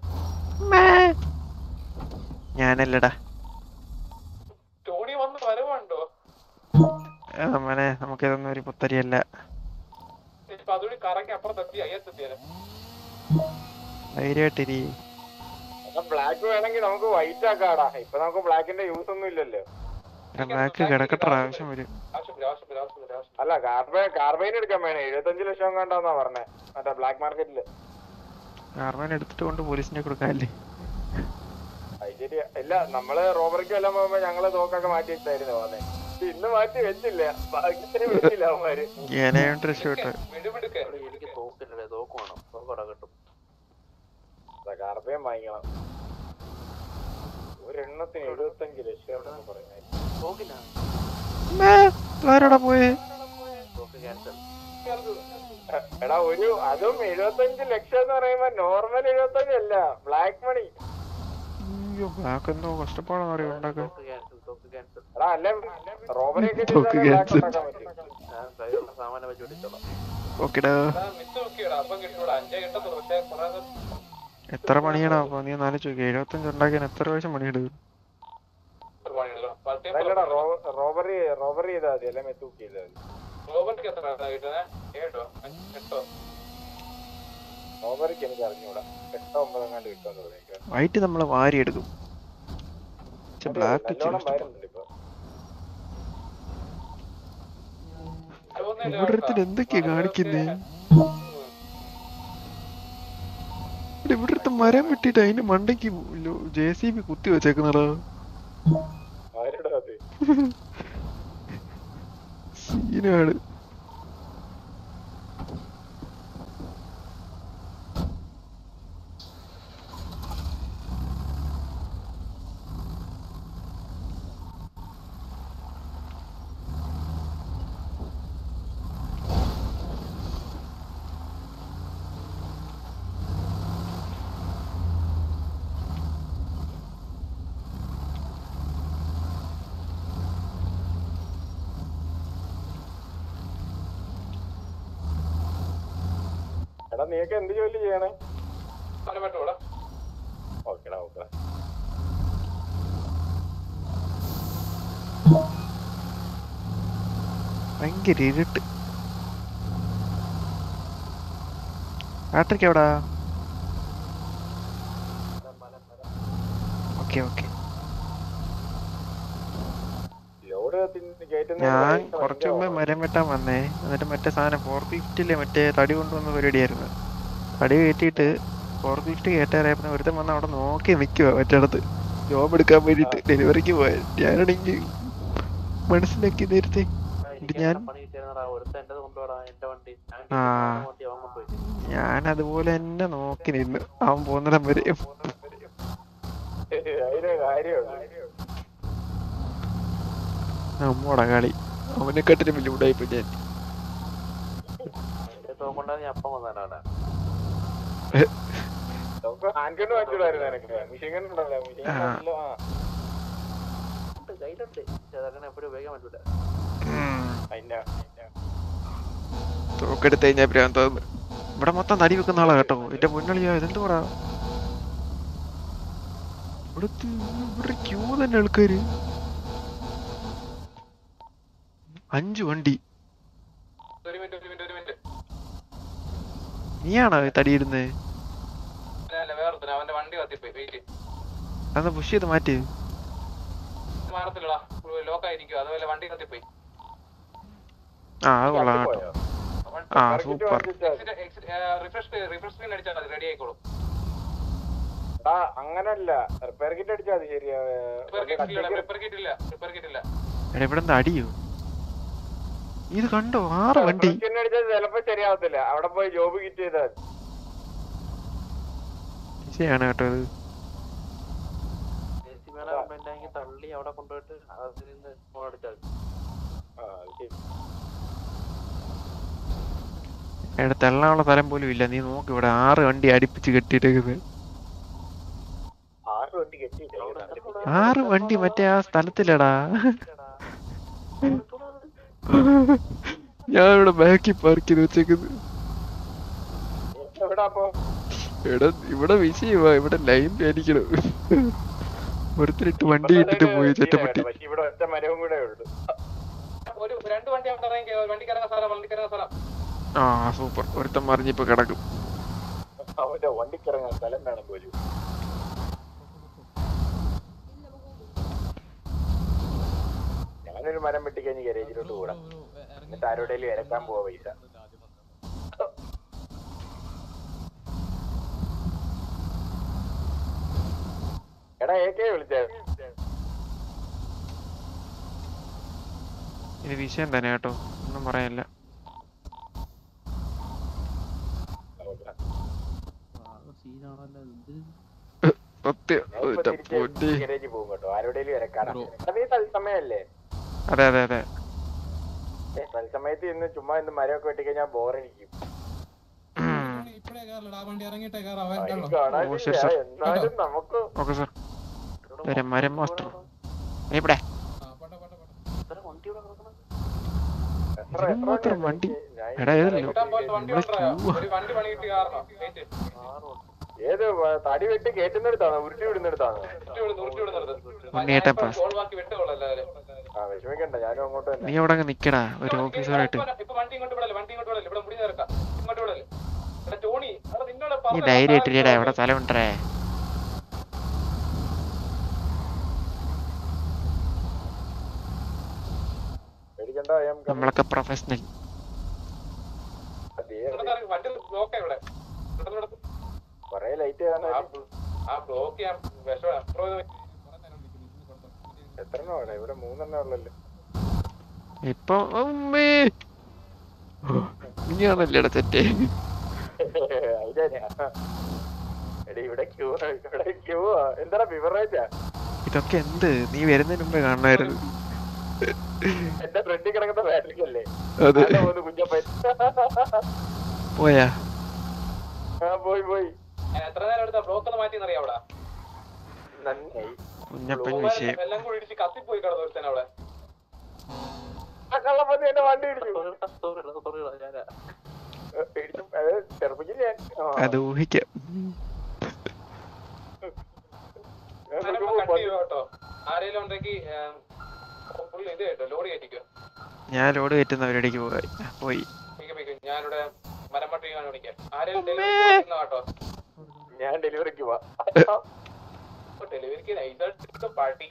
ഞാനല്ലടാ ടോണി വന്ന് വരവുണ്ടോ ആ, മോനെ നമുക്കിതൊന്നും ഒരു പുത്തരിയല്ല ഇപ്പൊ അതുവഴി കറങ്ങി അപ്പുറത്തെത്തി അയ്യത്തെത്തിയാലേ ധൈര്യമായിട്ടിരി ബ്ലാക്ക് വേണമെങ്കിൽ നമുക്ക് വൈറ്റ് ആക്കാടാ ഇപ്പൊ നമുക്ക് ബ്ലാക്കിന്റെ യൂസ് ഒന്നും ഇല്ലല്ലോ ബ്ലാക്ക് കിടക്കട്ടെ ആവശ്യം വരും ആവശ്യമില്ല ആവശ്യമില്ല ആവശ്യമില്ല ആവശ്യമില്ല അല്ല കാർബൈ കാർബൈൻ എടുക്കാൻ വേണം എഴുപത്തഞ്ച് ലക്ഷം കണ്ടാന്നാ പറഞ്ഞേ മറ്റേ ബ്ലാക്ക് മാർക്കറ്റില് കാർബൺ എടുത്തിട്ട് കൊണ്ട് പോലീസിനെ കൊടുക്കാല്ലേ അത് ശരിയാ ഇല്ല നമ്മള് റോബറിക്ക് എല്ലാം പോകുമ്പോ ഞങ്ങള് തോക്കൊക്കെ മാറ്റി വെച്ചായിരുന്നു പോന്നെ ഇന്ന് മാറ്റി വെച്ചില്ല ഭാഗ്യത്തിന് വെച്ചില്ല അവന്മാര് ഏനയോണ്ട് രക്ഷപ്പെട്ടു വിടുവിടുക്കെ എനിക്ക് തോക്കില്ലേ തോക്ക് വേണം തോക്ക് അവിടെ കിട്ടും കാർബൈൻ വാങ്ങിക്കണം ഒരെണ്ണത്തിന് എഴുപത്തഞ്ച് ലക്ഷം എന്നൊക്കെ പറഞ്ഞാൽ തോക്കില്ല ആരോടാ പോയേ തോക്ക് ക്യാൻസൽ എടാ ഒരു അതും എഴുപത്തഞ്ച് ലക്ഷം എന്ന് പറയുമ്പോ നോർമൽ എഴുപത്തഞ്ച് അല്ല ബ്ലാക്ക് മണി അയ്യോ ബ്ലാക്ക് എന്തോ കഷ്ടപ്പാടാന്ന് അറിയോ ഉണ്ടാക്കാൻ തോക്ക് ക്യാൻസൽ തോക്ക് ക്യാൻസൽ എടാ അല്ല റോബറി ഒക്കെ തോക്ക് ബ്ലാക്ക് cancel. ഉണ്ടാക്കാൻ പറ്റും ഞാൻ കയ്യിലുള്ള സാമാനം വെച്ച് പിടിച്ചോളാം ഓക്കെടാ മിസ് നോക്കിയടാ അപ്പം കിട്ടൂടാ അഞ്ചേ കിട്ടത്തുള്ളൂ പക്ഷേ കുറെ എത്ര പണിയടാ അപ്പൊ നീ നാല് ചോദിക്കുക എഴുപത്തഞ്ച് ഉണ്ടാക്കിയാൽ എത്ര പ്രാവശ്യം പണിയെടുക്കും പണിയെടുക്കണം പത്തേ അതല്ലടാ റോബറി റോബറി ചെയ്താൽ മതി അല്ലെ മെത്തൂക്ക് ചെയ്താൽ മതി റോബർട്ടിക്ക് എത്ര കിട്ടുന്നത് ഏഴോ അഞ്ച് എട്ടോ റോബറിക്ക് എനിക്ക് അറിഞ്ഞൂടാ എട്ടോ ഒമ്പതോ കണ്ട് കിട്ടുമെന്ന് തോന്നി വൈറ്റ് നമ്മൾ വാരിയെടുക്കും പക്ഷെ ബ്ലാക്ക് നല്ലോണം വരുന്നുണ്ട് ഇപ്പൊ പോകുന്നില്ല ഇവിടത്തിന് എന്തൊക്കെയാ കാണിക്കുന്നേ ഇവിടെ ഇവിടുത്തെ മരം വെട്ടിട്ട് അതിന്റെ മണ്ടയ്ക്ക് ജെ സി ബി കുത്തി വെച്ചേക്കുന്നടാ ആരുടെ അത് സീനാണ് എടാ നീയൊക്കെ എന്ത് ജോലി ചെയ്യണേ മരം വെട്ടോടാ ഓക്കെടാ ഓക്കെടാ ഭയങ്കര ഇരുട്ട് പാട്രിക്ക് എവിടാ ഓക്കെ ഓക്കെ ലോഡ് കയറ്റുന്ന ഞാൻ കുറച്ചു മുമ്പ് മരം വെട്ടാൻ വന്നേ എന്നിട്ട് മറ്റേ സാധനം ഫോർ ഫിഫ്റ്റില് മറ്റേ തടി കൊണ്ടുവന്ന പരിപാടിയായിരുന്നു തടി കയറ്റിയിട്ട് ഫോർ ഫിഫ്റ്റി കയറ്റാറായപ്പോ ഒരുത്തൻ വന്ന് അവിടെ നോക്കി നിൽക്കുക മറ്റേടത്ത് ജോബ് എടുക്കാൻ വേണ്ടിട്ട് ഡെലിവറിക്ക് പോയത് ഞാനാണെങ്കിൽ മനസ്സിലാക്കി നേരത്തെ എനിക്ക് ഞാൻ- അങ്ങനെ പണി കിട്ടിയിരുന്നടാ ഒരുത്തൻ എന്റേത് കൊണ്ടുപോടാ എന്റെ വണ്ടി ഞാൻ ആ. വണ്ടി അവൻ കൊണ്ടുപോയി ഞാൻ അതുപോലെ തന്നെ നോക്കി നിന്ന് അവൻ പോകുന്നിടം വരെ അതിന്റെ കാര്യമുണ്ട് നമ്മോടാ കളി അവനെക്കാട്ടിലും വലിയ ഉടായിപ്പോ ഞാൻ എന്റെ തോക്കൊണ്ടാണ് ഞാൻ അപ്പം വന്നേനാ നമുക്ക് ഹാൻഡ് ഗൺ പറ്റൂലായിരുന്നു എനിക്ക് മിഷീൻ ഗൺ ഉണ്ടല്ലോ മിഷീൻ ആ. ഗണ്ണല്ലോ ആ കയ്യിലുണ്ട് പക്ഷെ അതൊക്കെ എപ്പോഴും ഉപയോഗിക്കാൻ പറ്റൂല അതിന്റെ തോക്കെടുത്ത് കഴിഞ്ഞാൽ ഭ്രാന്താന്ന് ഇവിടെ മൊത്തം തടി വെക്കുന്ന ആളാ കേട്ടോ എന്റെ മുന്നളിയാ ഇതെന്തുവാടാ ഇവിടുത്തെ ഇവിടെ ക്യൂ തന്നെ ആൾക്കാര് അഞ്ചു വണ്ടി ഒരു മിനിറ്റ് ഒരു മിനിറ്റ് ഒരു മിനിറ്റ് നീയാണോ ഈ തടി ഇടുന്നത് അല്ല വേറെ അവന്റെ വണ്ടി കത്തിപ്പോയി വെയിറ്റ് അന്ന് പുഷ് ചെയ്ത് മാറ്റി മാറത്തില്ലടാ ലോക്കായിരിക്കും അതുപോലെ വണ്ടി കത്തിപ്പോയി ആ അത് കൊള്ളാം കേട്ടോ പോയോ? ആ Market സൂപ്പർ വാങ്ങിച്ചാ മതി. റിഫ്രഷ് റിഫ്രഷ് സ്ക്രീൻ അടിച്ചാൽ മതി റെഡി ആയിക്കോളും ആ അങ്ങനല്ല റിപ്പയർ കിറ്റ് അടിച്ചാൽ മതി ശരിയാ റിപ്പയർ കിറ്റ് ഇല്ല റിപ്പയർ കിറ്റ് ഇല്ല റിപ്പയർ കിറ്റ് ഇല്ല എടാ ഇവിടെ എന്താ അടിയോ ഇത് കണ്ടോ ആറ് വണ്ടി കിറ്റ് അടിച്ചാൽ ചിലപ്പോ ശരിയാവത്തില്ല അവിടെ പോയി ജോബ് കിറ്റ് ചെയ്താൽ ശരിയാണ് കേട്ടോ ഇത് എ സി മേള കംപ്ലൈന്റ് ആണെങ്കിൽ തള്ളി അവിടെ കൊണ്ടുപോയിട്ട് അതിൽ നിന്ന് ഫോൺ അടിച്ചാൽ ആ അത് ശരി. എടാ തെള്ളാനുള്ള സ്ഥലം പോലും ഇല്ല നീ നോക്ക് ഇവിടെ ആറ് വണ്ടി അടുപ്പിച്ച് കെട്ടിയിട്ടേക്കുന്നത് ആറ് വണ്ടി കെട്ടിയിട്ടേ ആറ് വണ്ടി മറ്റേ ആ സ്ഥലത്തിലടാ ഞാൻ ഇവിടെ ബാക്കിൽ പാർക്ക് ചെയ്ത് വെച്ചേക്കുന്നത് എവിടെ അപ്പൊ എടാ ഇവിടെ വിഷയമാ ഇവിടെ ലൈൻ പാലിക്കണം ഒരുത്തരിട്ട് വണ്ടി ഇട്ടിട്ട് പോയി ചെറ്റപ്പട്ടി പക്ഷെ ഇവിടെ ഒറ്റ മരവും കൂടെ ഉള്ളു ഒരു രണ്ട് വണ്ടി അവിടെ ഇറങ്ങി വണ്ടിക്ക് ഇറങ്ങുന്ന സ്ഥലം വണ്ടിക്ക് ഇറങ്ങുന്ന സ്ഥലം ആ സൂപ്പർ ഒരുത്തൻ മറിഞ്ഞിപ്പോ കിടക്കും അവന്റെ വണ്ടിക്കിറങ്ങാൻ സ്ഥലം വേണം പോലും ഞാനൊരു മരം വെട്ടിക്കഴിഞ്ഞ് ഗരേജിലോട്ട് കൂടാം എന്നിട്ട് ആരോടേലും ഇരക്കാൻ പോവാ പൈസ എടാ എ കെ വിളിച്ചേ ഇത് വിഷയം തന്നെ കേട്ടോ ഒന്നും പറയാനില്ല സത്യം ഒറ്റ പൊന്നേ. ഗരേജിൽ പോകും കേട്ടോ ആരോടേലും ഇരക്കാനാ എടാ, നീ തത്സമയല്ലേ അതെ അതെ അതെ ഏ, തത്സമയത്ത് ഇന്ന് ചുമ്മാ ഇന്ന് മരമൊക്കെ വെട്ടിക്കഴിഞ്ഞാൽ ബോറടിക്കും ഇപ്പഴേ കയറലടാ വണ്ടി ഇറങ്ങിയിട്ടേ കയറാം എനിക്ക് കേട്ടോ ഓ, ശരി, കാണാനില്ല സർ. എന്നാലും നമുക്ക് ഓക്കെ സാർ വരാം മരം മാസ്റ്റർ ഇവിടെ ആ, പോട്ടെ പോട്ടെ പോട്ടെ ഇത്ര വണ്ടി ഇവിടെ കിടക്കണം എത്ര ഇതിന് എത്ര മാത്രം വണ്ടി വണ്ടി ഞാൻ എടാ ഏതല്ലോ കിട്ടാൻ പോലത്തെ വണ്ടി നമ്മളെ കൊണ്ടുവരാ ക്യൂ ഒരു വണ്ടി പണി കിട്ടി കാരണം വെയിറ്റ് ഏത് വ- തടി വെട്ടി കയറ്റുന്നിടത്താണോ ഉരുട്ടി വിടുന്നിടത്താണോ ഉരുട്ടി വിടുന്നു ഉരുട്ടി വിടുന്നത് ഉണ്ണിയേട്ടൻ പാസ്. ഗോൾ ബാക്കി വിട്ടുകൊള്ളു എല്ലാവരും ആ വിഷമിക്കണ്ട ഞാനും അങ്ങോട്ട് തന്നെ നീ അവിടെ അങ്ങ് നിക്കടാ ഒരു ഓഫീസറായിട്ട് ഇപ്പൊ വണ്ടി ഇങ്ങോട്ട് വിടല്ലേ വണ്ടി ഇങ്ങോട്ട് വിടല്ലേ ഇവിടെ മുടി ചേർക്കാം ഇങ്ങോട്ട് വിടല്ലേ എടാ ടോണി എടാ നിന്നോട് നീ പറഞ്ഞതാ, ധൈര്യം ഇട്ടിരിടാ താഴെ എവിടെ സ്ഥലം ഉണ്ടേ പേടിക്കണ്ട I am coming. നമ്മളൊക്കെ പ്രൊഫഷണൽ ഫൈറ്റ് ചെയ്യാനായിട്ട് ആ ബ്ലോക്ക് ചെയ്യാൻ വിഷമാണ് എത്ര എണ്ണമാണ് ഇവിടെ മൂന്നെണ്ണം ഉള്ളല്ലോ ഇപ്പൊ അമ്മേ നീയാണല്ലേടാ തെറ്റേ അതിനാ എടി ഇവിടെ ക്യൂ ഇവിടെ ക്യൂ എന്താടാ ബിവറേജാ ഇതൊക്കെ എന്ത് നീ വരുന്നതിന് മുമ്പേ കാണണമായിരുന്നു എന്റെ ഫ്രണ്ടിൽ കിടക്കുന്ന ബാറ്ററിക്ക് അല്ലേ അതെ പോന്ന് കുഞ്ഞപ്പൻ പോയാ ആ പോയി പോയി ഞാൻ എത്ര നേരം എടുത്ത ബ്ലോക്ക് ഒന്ന് മാറ്റി അറിയാം അവിടെ നന്നായി കുഞ്ഞപ്പൻ വിഷയം എല്ലാം കൂടി ഇടിച്ച് കത്തിപ്പോയി കിടന്നു ഒരുത്തൻ അവിടെ ആ കള്ളപ്പന്നി എന്റെ വണ്ടി ഇടിച്ചു സോറിടാ സോറിടാ ഞാനാ ഏ, ഇടിച്ചു അത് ചെറുപ്പിച്ചില്ല ഞാൻ ആ. അത് ഊഹിക്കാം ഞാൻ ഞാനിപ്പോ നോക്കുമ്പോ കട്ട് ചെയ്യുക കേട്ടോ ആരെങ്കിലും ഉണ്ടെങ്കിൽ ഫുൾ ഇത് കേട്ടോ ലോഡ് കയറ്റിക്കോ ഞാൻ ലോഡ് കയറ്റുന്ന പരിപാടിക്ക് പോയി പോയി മിക്ക മിക്ക ഞാനിവിടെ മരം പട്ടി കാണിക്കാം ആരെങ്കിലും ഡെലിവറി കേട്ടോ ഞാൻ ഡെലിവറിക്ക് പോവാ ഡെലിവറിക്ക് നൈസായിട്ട് പാർട്ടി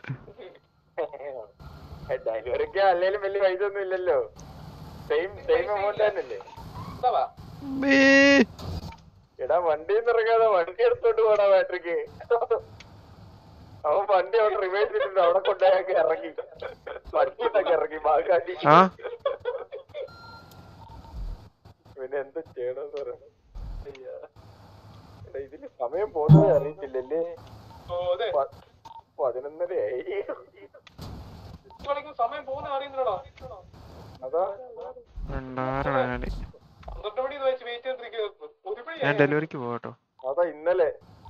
ഡെലിവറിക്ക് അല്ലേലും വലിയ പൈസ ഒന്നും ഇല്ലല്ലോ സെയിം സെയിം എമൗണ്ട് തന്നെയല്ലേ എന്താ അമ്മേ. എടാ വണ്ടിയിൽ നിന്ന് ഇറങ്ങാതെ വണ്ടി എടുത്തോണ്ട് പോടാ ബാറ്ററിക്ക് അവൻ വണ്ടി അവിടെ റിവേഴ്സ് ചെയ്തിട്ട് അവിടെ കൊണ്ടുപോയൊക്കെ ഇറങ്ങി വണ്ടിന്നൊക്കെ ഇറങ്ങി ബാഗാട്ടി ആ പിന്നെ എന്ത് ചെയ്യണമെന്ന് പറയാ എടാ ഇതില് സമയം പോകുന്നത് അറിയത്തില്ലല്ലേ ഓ അതെ പ- പതിനൊന്നരയായി മണിക്കൂർ സമയം പോകുന്ന അറിയുന്നില്ലടാ അതാ രണ്ടാറാണ് പന്ത്രണ്ട് മണി വെച്ച് വെയിറ്റ് ചെയ്തിരിക്കുന്നു ഒരു മണി ഞാൻ ഡെലിവറിക്ക് പോകട്ടോ അതാ ഇന്നലെ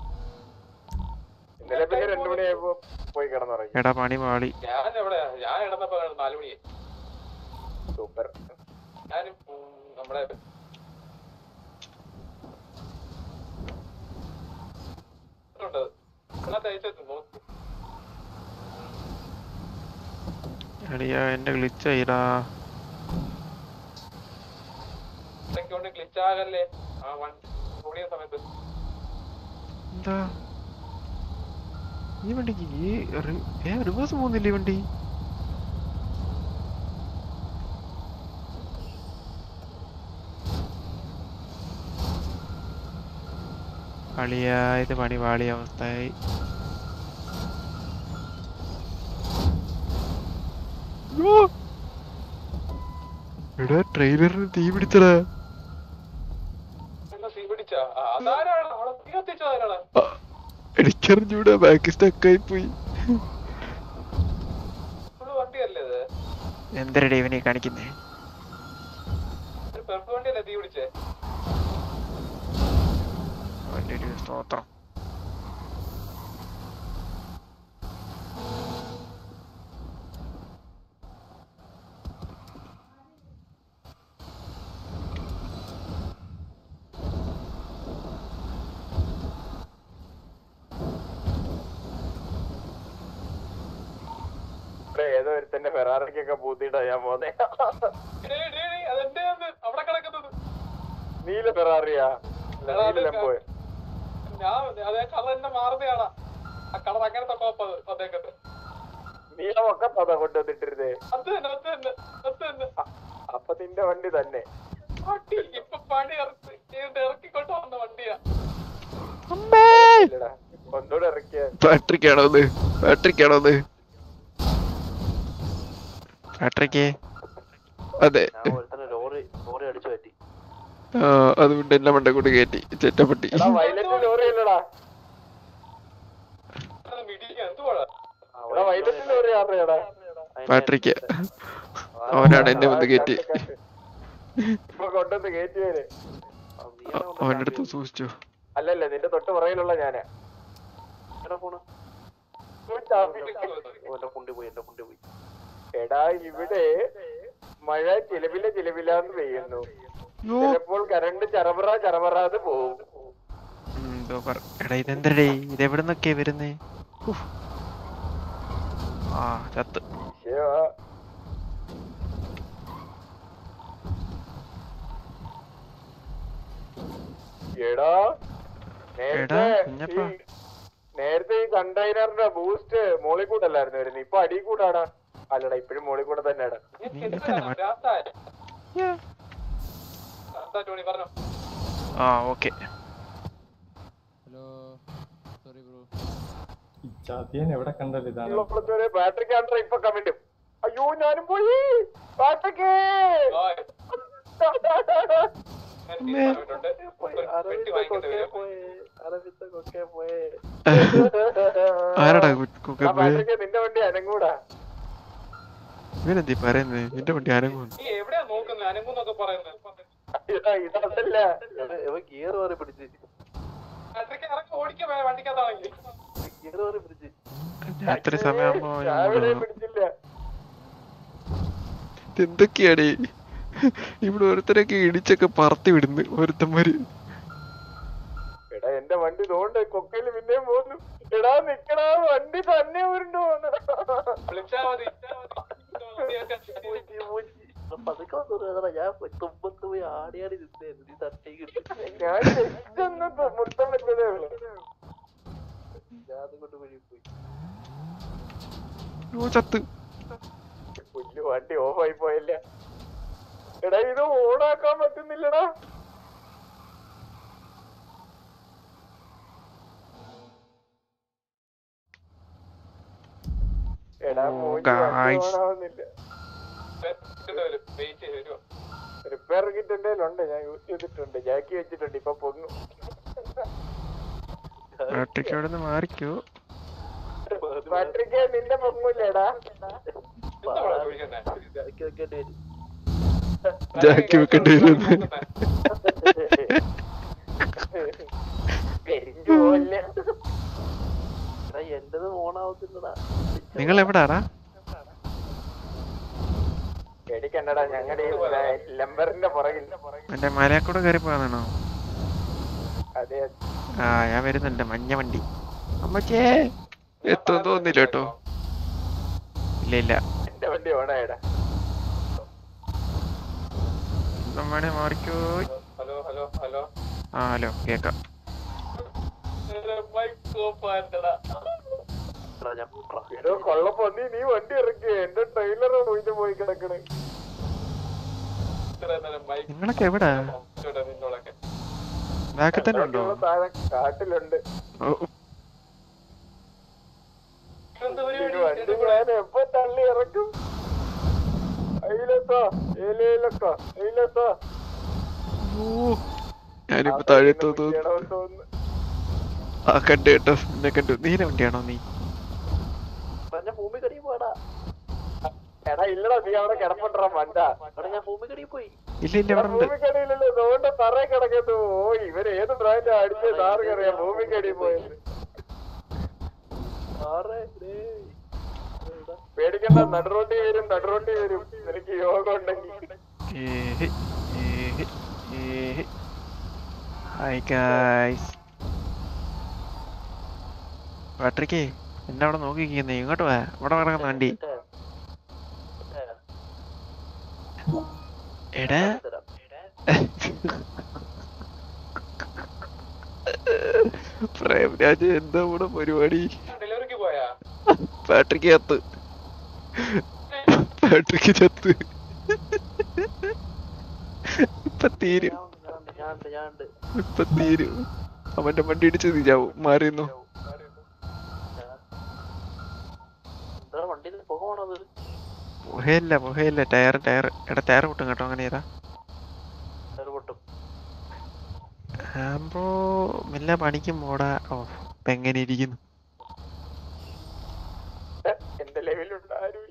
ഇന്നലെ പിന്നെ രണ്ടു മണിയായപ്പോ പോയി കിടന്നുറങ്ങി എടാ പണി പാളി ഞാൻ എവിടെ ഞാൻ ഇടന്നപ്പോ നാലു മണിയായി സൂപ്പർ ഞാൻ നമ്മുടെ ഉണ്ട്. ഇന്നത്തെ അയച്ചു നോക്ക് എടിയാ എന്റെ ഗ്ലിച്ചായിടാ ഇതൊക്കെ കൊണ്ട് glitch ആകല്ലേ ആ വണ്ടി ഓടിയ സമയത്ത് എന്താ ഈ വണ്ടിക്ക് ഈ റി- ഏ റിവേഴ്സ് പോകുന്നില്ല ഈ വണ്ടി കളിയാ ഇത് പണി പാളിയ അവസ്ഥയായി ഓ! എടാ ട്രെയിലറിന് തീ പിടിച്ചടാ എന്നാ തീ പിടിച്ചാ ആ, അതാരാണ് അവിടെ തീ കത്തിച്ചതാരാണ് ആ, എനിക്കറിഞ്ഞൂടാ ബാക്ക് സ്റ്റക്കായി പോയി ഫുള്ള് വണ്ടിയല്ലേ ഇത് എന്തരടി ഇവനെ കാണിക്കുന്നേ ഒരു പെർഫ് വണ്ടിയല്ലേ തീ പിടിച്ചേ വലിയൊരു സ്തോത്രം ഇവിടെ ഏതോ ഒരുത്തന്റെ ഫെറാറിക്കൊക്കെ പൂത്തിയിട്ടാ ഞാൻ പോന്നെ ഡേയ്, ഡേയ്, ഡേയ്, അതെന്റെ ആണ് അവിടെ കിടക്കുന്നത് നീല ഫെറാറിയാ അല്ല, എടാ, നീല അത് ലംബോ ഞാൻ അതേ കളർ എന്നെ മാറുന്നതാണ് ആ കളർ അങ്ങനത്തെ കോപ്പത് അദ്ദേഹത്തെ നീല മൊക്കത്താ കൊണ്ടുവന്നിട്ടിരുന്നേ അത് തന്നെ അത് തന്നെ അത് തന്നെ അ- അപ്പൊ നിന്റെ വണ്ടി തന്നെ വണ്ടി ഇപ്പൊ പണി ഇറക്കി ഇത് ഇറക്കിക്കൊണ്ട് വന്ന വണ്ടിയാ ഇല്ലടാ ഒന്നുകൂടെ ഇറക്കിയ പാട്രിക്കാണോ അത് പാട്രിക്കാണോ അത് പാട്രിക്ക് അതെ ഞാൻ ഒരുത്തനെ ലോറി ലോറി അടിച്ചു പറ്റി ആ അതുകൊണ്ട് എന്നെ മണ്ട കൊണ്ട് കയറ്റി ചെറ്റപ്പട്ടി എടാ വയലറ്റ് ലോറി അല്ലടാ മിടിക്കുക എന്തുവാടാ എടാ വയലറ്റ് ലോറി ആരുടെയാടാ പാട്രിക്ക് അവനാണ് എന്നെ വന്ന് കയറ്റി ഇപ്പൊ കൊണ്ടുവന്ന് കയറ്റിയേര് അവന്റെ അടുത്ത് സൂക്ഷിച്ചു അല്ലല്ല നിന്റെ തൊട്ട് പുറകിലുള്ള ഞാനാ ഫോണ് ഉം, ചാപ്പി. എന്റെ കുണ്ടി പോയി എന്റെ കുണ്ടി പോയി എടാ ഇവിടെ മഴ ചിലവില ചിലവിലാന്ന് പെയ്യുന്നു യോ ചിലപ്പോൾ കറണ്ട് ചറപറ ചറപറാന്ന് പോവും സൂപ്പർ എടാ ഇതെന്തരടേ ഇതെവിടെ നിന്നൊക്കെയാ വരുന്നേ ഉഫ്. ആ ചത്ത് ശ്ശോ. എടാ നേരത്തെ എടാ, കുഞ്ഞപ്പാ. ഈ- നേരത്തെ ഈ കണ്ടെയ്നറിന്റെ ബൂസ്റ്റ് മോളിൽ കൂടല്ലായിരുന്നു വരുന്നത് ഇപ്പൊ അടി കൂടാടാ അല്ലടാ ഇപ്പഴും മോളിൽ കൂടെ തന്നെയാടാ നീ എത്തന്നെ മ- യാ. ടോണി പറഞ്ഞു ആ ഓക്കെ ഹലോ സോറി ബ്രോ ചതിയൻ എവിടെ കണ്ടല്ലോ ഇതാണ് ഉള്ളപ്പോഴത്തെ ബാറ്ററി കാണ്ടർ ഇപ്പൊ കമ്മിട്ടും അയ്യോ ഞാനും പോയി ബാറ്ററിക്ക് പെട്ടി വാങ്ങിക്കേണ്ടി വരും ആരടാ കുക്കെ പോയെ ബാറ്ററിക്ക് നിന്റെ വണ്ടി അനങ്ങൂടാ ഇവനെന്തീ പറയുന്നത് നിന്റെ വണ്ടി ആരെങ്കിലും നീ എവിടെയാ നോക്കുന്നത് അനങ്ങുന്നൊക്കെ പറയുന്നത് ഇതാ ഇതല്ല ഇവൻ ഗിയർ മാറി പിടിച്ച് ബാറ്ററിക്ക് ഇറങ്ങി ഓടിക്കാൻ വണ്ടിക്കകത്താണെങ്കിൽ ഗിയർ മാറി പിടിച്ച് രാത്രി സമയമാകുമ്പോ ഞാൻ രാവിലെ കൊണ്ടുപോകും. പിടിച്ചില്ല എന്തൊക്കെയാടേ ഇവിടെ ഒരുത്തരൊക്കെ ഇടിച്ചൊക്കെ പറത്തി വിടുന്നു ഒരുത്തന്മാര് എടാ എന്റെ വണ്ടി തോണ്ട് കൊക്കയില് പിന്നെയും പോന്നു എടാ നിക്കടാ വണ്ടി തന്നെ ഉരുണ്ടു വിളിച്ചാ മതി മൂഞ്ചി, മൂഞ്ചി. അപ്പൊ പതുക്കെ വന്ന് പറയാ, ഞാൻ തുമ്പത്ത് പോയി ആടി ആടി നിന്നായിരുന്നു നീ തട്ടി കിട്ടി ഞാൻ just ഒന്ന് തു- മുത്തം വെച്ചതേ ഉള്ളൂ ഞാൻ അതുകൊണ്ട് വഴി പോയി ഓ ചത്ത് പുല്ല് വണ്ടി ഓഫായി പോയല്ല എടാ ഇത് ഓണാക്കാൻ പറ്റുന്നില്ലടാ എടാ ഓ, മൂഞ്ചി വണ്ടി guys. ഓണാവുന്നില്ല വെയിറ്റ് ചെയ്ത് വരുമോ റിപ്പയർ കിറ്റ് എന്റെ ഉണ്ട് ഞാൻ യൂസ് ചെയ്തിട്ടുണ്ട് ജാക്കി വെച്ചിട്ടുണ്ട് ഇപ്പൊ പൊങ്ങും ബാറ്ററിക്ക് അവിടെ നിന്ന് മാറിക്കോ ബാറ്ററിക്ക് നിന്റെ പൊങ്ങൂല്ലേടാ എന്താ വിളിക്കുന്നത് ഇടയ്ക്ക് വെക്കേണ്ടി വരും ജാക്കി വെക്കേണ്ടി വരും കരിഞ്ഞു പോവല്ലേ എടാ എന്റത് ഓണാവത്തില്ലടാ നിങ്ങൾ എവിടാടാ പേടിക്കണ്ടടാ ഞങ്ങളുടെ ഈ ലംബറിന്റെ പുറകിൽ എന്റെ മലയാക്കൂടെ കയറി പോകാനാണോ അതെ ആ ഞാൻ വരുന്നുണ്ട് മഞ്ഞ വണ്ടി അമ്മച്ചേ എത്തും തോന്നില്ല കേട്ടോ ഇല്ല ഇല്ല എന്റെ വണ്ടി ഓണായടാ നമ്മടെ മാറിക്കോ ഹലോ ഹലോ ഹലോ ആ ഹലോ കേക്കാം ബൈക്ക് സോപ്പാറ്റടാ എടാ ഞാൻ പ്ര- എടോ കൊള്ളപ്പോ നീ നീ വണ്ടി ഇറക്കി എന്റെ ട്രെയിലർ പോയിട്ട് പോയി കിടക്കണേ ഇത്ര നേരം ബൈക്ക് നിങ്ങളൊക്കെ എവിടാ നിന്നോളൊക്കെ ബാക്കിൽ തന്നെ ഉണ്ടോ ബാക്കിയുള്ള താഴെ കാട്ടിലുണ്ട് ഓ, എന്താ ഈ പരിപാടി വണ്ടി ഞാൻ എപ്പോ തള്ളി ഇറക്കും അയിലത്തോ ഏലയിലത്തോ അയിലത്തോ ഓ, ഞാനിപ്പോ താഴെ തോന്നുന്നു തോന്നുന്നു ആ കണ്ടു കേട്ടോ എന്നെ കണ്ടു നീല വണ്ടിയാണോ നീ എടാ ഞാൻ ഭൂമി കടിയിൽ പോടാ എടാ ഇല്ലടാ നീ അവിടെ കിടപ്പണ്ടാ മണ്ട എടാ ഞാൻ ഭൂമി കടിയിൽ പോയി ഇല്ല ഇല്ല അവിടെ ഉണ്ട് ഭൂമിക്കടിയിലല്ലേ അതുകൊണ്ട് തറ കിടക്കുന്നു ഓ ഇവര് ഏത് ബ്രാൻഡ് അടിച്ച് താറുകറിയാം ഭൂമിക്കടിയിൽ പോയത് ആറേ ഡേയ്. എടാ, പേടിക്കണ്ട നടുറോട്ടി വരും നടുറോട്ടി വരും നിനക്ക് യോഗം ഉണ്ടെങ്കിൽ ഏഹ്, ഏഹ്, ഏഹ്. ഹായ് ഗായ്സ് പാട്രിക്കേ എന്നെ അവിടെ നോക്കിക്കുന്നേ ഇങ്ങോട്ട് വാ ഇവിടെ കിടക്കുന്ന വണ്ടി ഏ, ഏ, എടാ തരാം. പ്രേംരാജ് എന്താ ഇവിടെ പരിപാടി ഡെലിവറിക്ക് പോയാ പാട്രിക്ക് ചത്ത് പാട്രിക്ക് ചത്ത് ഇപ്പൊ തീരും ഞാനുണ്ട്, ഞാനുണ്ട്, ഞാനുണ്ട്. ഇപ്പൊ തീരും അവന്റെ വണ്ടി ഇടിച്ച് നീ ചാവും മാറിയെന്നു എന്താ വണ്ടിയിൽ പുക പോണത് പുഹയല്ല പുഹയല്ല ടയർ ടയർ എടാ ടയർ പൊട്ടും കേട്ടോ അങ്ങനെ ചെയ്താ ടയർ പൊട്ടും ആകുമ്പോ മെല്ലെ പണിക്കും പോടാ ഓ ഇപ്പൊ എങ്ങനെ ഇരിക്കുന്നു എന്റെ ലെവലുണ്ട് ആരുമില്ല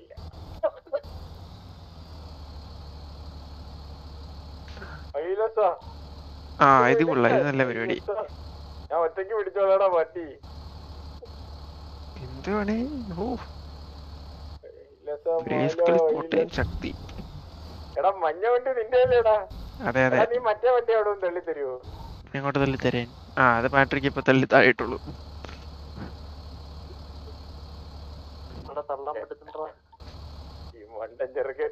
അയിലത്താ ആ ഇത് കൊള്ളാം ഇത് നല്ല പരിപാടി ഞാൻ ഒറ്റയ്ക്ക് പിടിച്ചോളാടാ വണ്ടി എന്തുവാണേ ഓ ഇല്ലത്താ, ഗ്രേസ്കൾ മാലോ, കോട്ടയം ഇല്ല. ശക്തി എടാ മഞ്ഞ വണ്ടി നിന്റെ അല്ലേടാ അതെ അതെ എടാ, നീ മറ്റേ വണ്ടി അവിടെ ഒന്ന് തള്ളി തരുവോ എങ്ങോട്ട് തള്ളി തരാൻ ആ അത് പാട്രിക്ക് ഇപ്പൊ തള്ളി താഴെയിട്ടുള്ളൂ ഇവിടെ തള്ളാൻ പറ്റുന്നുണ്ടാ ഈ മണ്ടൻ ചെറുക്കൻ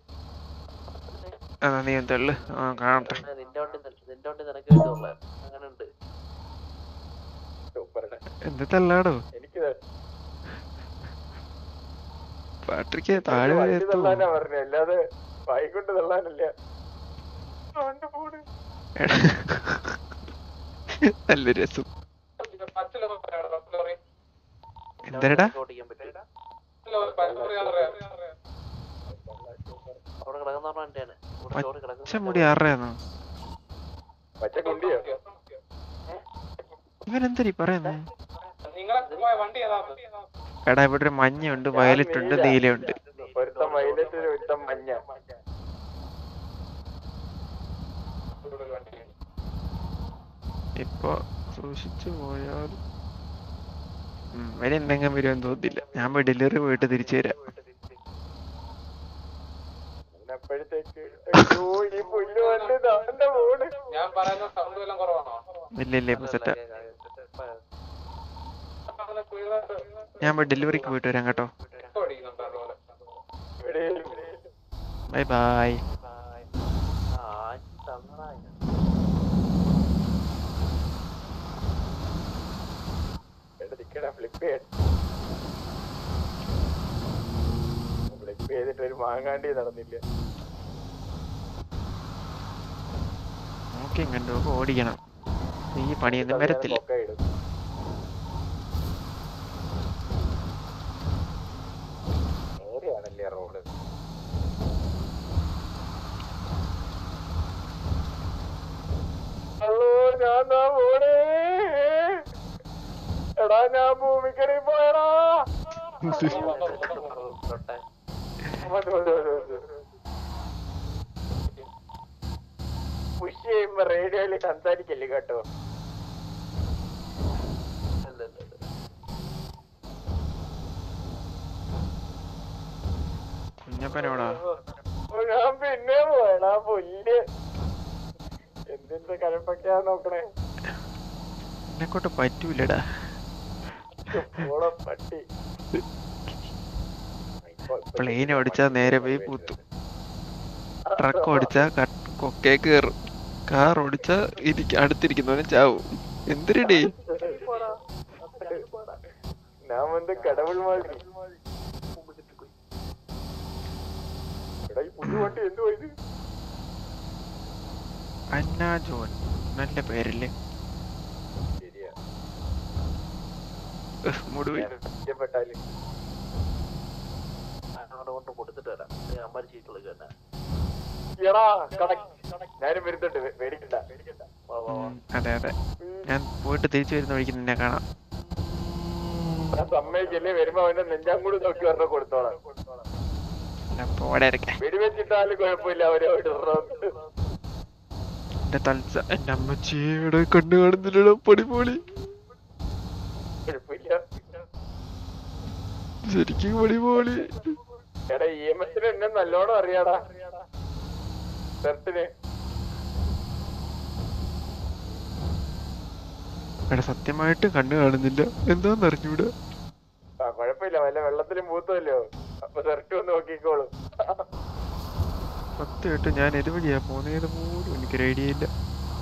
ആ നീ ഒന്ന് തള്ളു ആ കാണട്ടെ നിന്റെ വണ്ടി നിന- നിന്റെ വണ്ടി നിനക്ക് കിട്ടുള്ള അങ്ങനെ ഉണ്ട് സൂപ്പർടാ എന്ത് തള്ളാടോ എനിക്ക് പാട്രിക്ക് താഴെ വരെ വണ്ടി എത്തുമോ തള്ളാനാ പറഞ്ഞ അല്ലാതെ വായിക്കൊണ്ട് തള്ളാനല്ല അവന്റെ ഫോണ് എടാ. നല്ല രസം എന്തരടാ ഓടിക്കാൻ പറ്റും ഹലോ അറിയാം അറിയാം അവിടെ കിടക്കുന്ന പറഞ്ഞാൽ എന്റെയാണ് ഇവിടെ സ്റ്റോറി പച്ച കിടക്കുന്ന മുടി ആരുടെയാന്നോ പച്ച കുണ്ടിയോ ഇവൻ എന്തരീ പറയുന്നേ നിങ്ങളെ പോയ വണ്ടി ഏതാ എടാ ഇവിടെ ഒരു മഞ്ഞയുണ്ട് വയലറ്റ് ഉണ്ട് നീലയുണ്ട് ഒരുത്തം വൈലറ്റ് ഒരുത്തം മഞ്ഞ ഇവിടെ ഒരു വണ്ടി ഇപ്പൊ സൂക്ഷിച്ചു പോയാൽ ഉം, ഇവന് എന്തെങ്കിലും വരുമെന്ന് തോന്നുന്നില്ല ഞാൻ പോയി ഡെലിവറി പോയിട്ട് തിരിച്ചു വരാം അപ്പോഴത്തേക്ക് അയ്യോ ഈ പുല്ല് വണ്ടി ദാണ്ട പോണ് ഞാൻ പറയുന്ന സൗണ്ട് എല്ലാം കുറവാണോ ഇല്ല ഇല്ല ഇപ്പൊ സെറ്റാ അങ്ങനെ clear ആയിട്ട് ഞാൻ പോയി ഡെലിവറിക്ക് പോയിട്ട് വരാം കേട്ടോ echo അടിക്കുന്നുണ്ട് അതുപോലെ. ഇവിടെ ബൈ ബൈ ആ തന്നടാ നിക്കടാ ഫ്ലിപ്പ് ചെയ്യ ഫ്ലിപ്പ് ചെയ്തിട്ട് ഒരു മാങ്ങാണ്ടി നടന്നില്ല നോക്കിയും കണ്ടു ഒക്കെ ഓടിക്കണം ഈ പണിയൊന്നും വരത്തില്ല പൊക്ക ഇടും നേരെയാണല്ലേ റോഡ് ഹലോ ഞാൻ ദാ പോണേ എടാ ഞാൻ ഭൂമിക്കടി പോയടാ തൊട്ടെ മതി, മതി, മതി, മതി. പുഷ് ചെയ്യുമ്പോ റേഡിയോയില് സംസാരിക്കല്ലേ കേട്ടോ അല്ല അല്ല അല്ല കുഞ്ഞപ്പനോടാ ഓ, ഞാൻ പിന്നെ പോയടാ പുല്ല് എന്തിന്റെ കഴപ്പൊക്കെയാ നോക്കണേ എന്നെക്കൊണ്ട് പറ്റൂലടാ ഓടെ പട്ടി പ്ലെയിൻ ഓടിച്ചാ നേരെ പോയി പൂത്തു ട്രക്ക് ഓടിച്ചാ കൊക്കേ കേറും കാർ ഓടിച്ചാ ഇരിക്ക അടുത്തിരിക്കുന്നവനും ചാവും എന്തിരടി ഞാൻ വന്ന് കടവുൾ മാറി എടാ ഈ പുല്ല് വണ്ടി എന്ത് പോയത് അന്ന ജോൺ നല്ല പേരല്ലേ ശരിയാ ഉഹ്, മുടി ഇഷ്ടപ്പെട്ടാല് അങ്ങോട്ട് കൊണ്ട് കൊടുത്തിട്ട് വരാം ഞാൻ അമ്മ ചീറ്റുള്ള തന്നെ എടാ കട ഞാനും വരുന്നുണ്ട് വേ- പേടിക്കണ്ട വാ വാ വാ ഉം, അതെ അതെ ഞാൻ പോയിട്ട് തിരിച്ചു വരുന്ന വഴിക്ക് നിന്നെ കാണാം ഞാൻ സമ്മതിക്കല്ലേ വരുമ്പോ അവന്റെ നെഞ്ചാങ്കൂട് നോക്കി പറഞ്ഞ കൊടുത്തോളാം ഞാൻ പോടെ ഇറക്കാം വെടിവെച്ചിട്ടാലും കുഴപ്പമില്ല അവര് അവിടെ ഇടണം. എന്റെ തൽസ എന്റെ അമ്മച്ചിയുടെ കണ്ണു കാണുന്നില്ലടോ പടിപൊളി കുഴപ്പമില്ല ശരിക്കും പടിപൊളി എടാ ഇ എം എസിന് എന്നെ നല്ലോണം അറിയാടാ സെർട്ടിന് എടാ സത്യമായിട്ട് കണ്ണു കാണുന്നില്ല എന്താന്ന് അറിഞ്ഞൂടാ ആ കുഴപ്പമില്ല വല്ല വെള്ളത്തിലും പൂത്തുമല്ലോ അപ്പൊ സെർട്ട് ഒന്ന് നോക്കിക്കോളും സത്യമായിട്ട് ഞാൻ ഇതുവഴിയാ പോന്നേത് പോലും എനിക്കൊരു ഐഡിയ ഇല്ല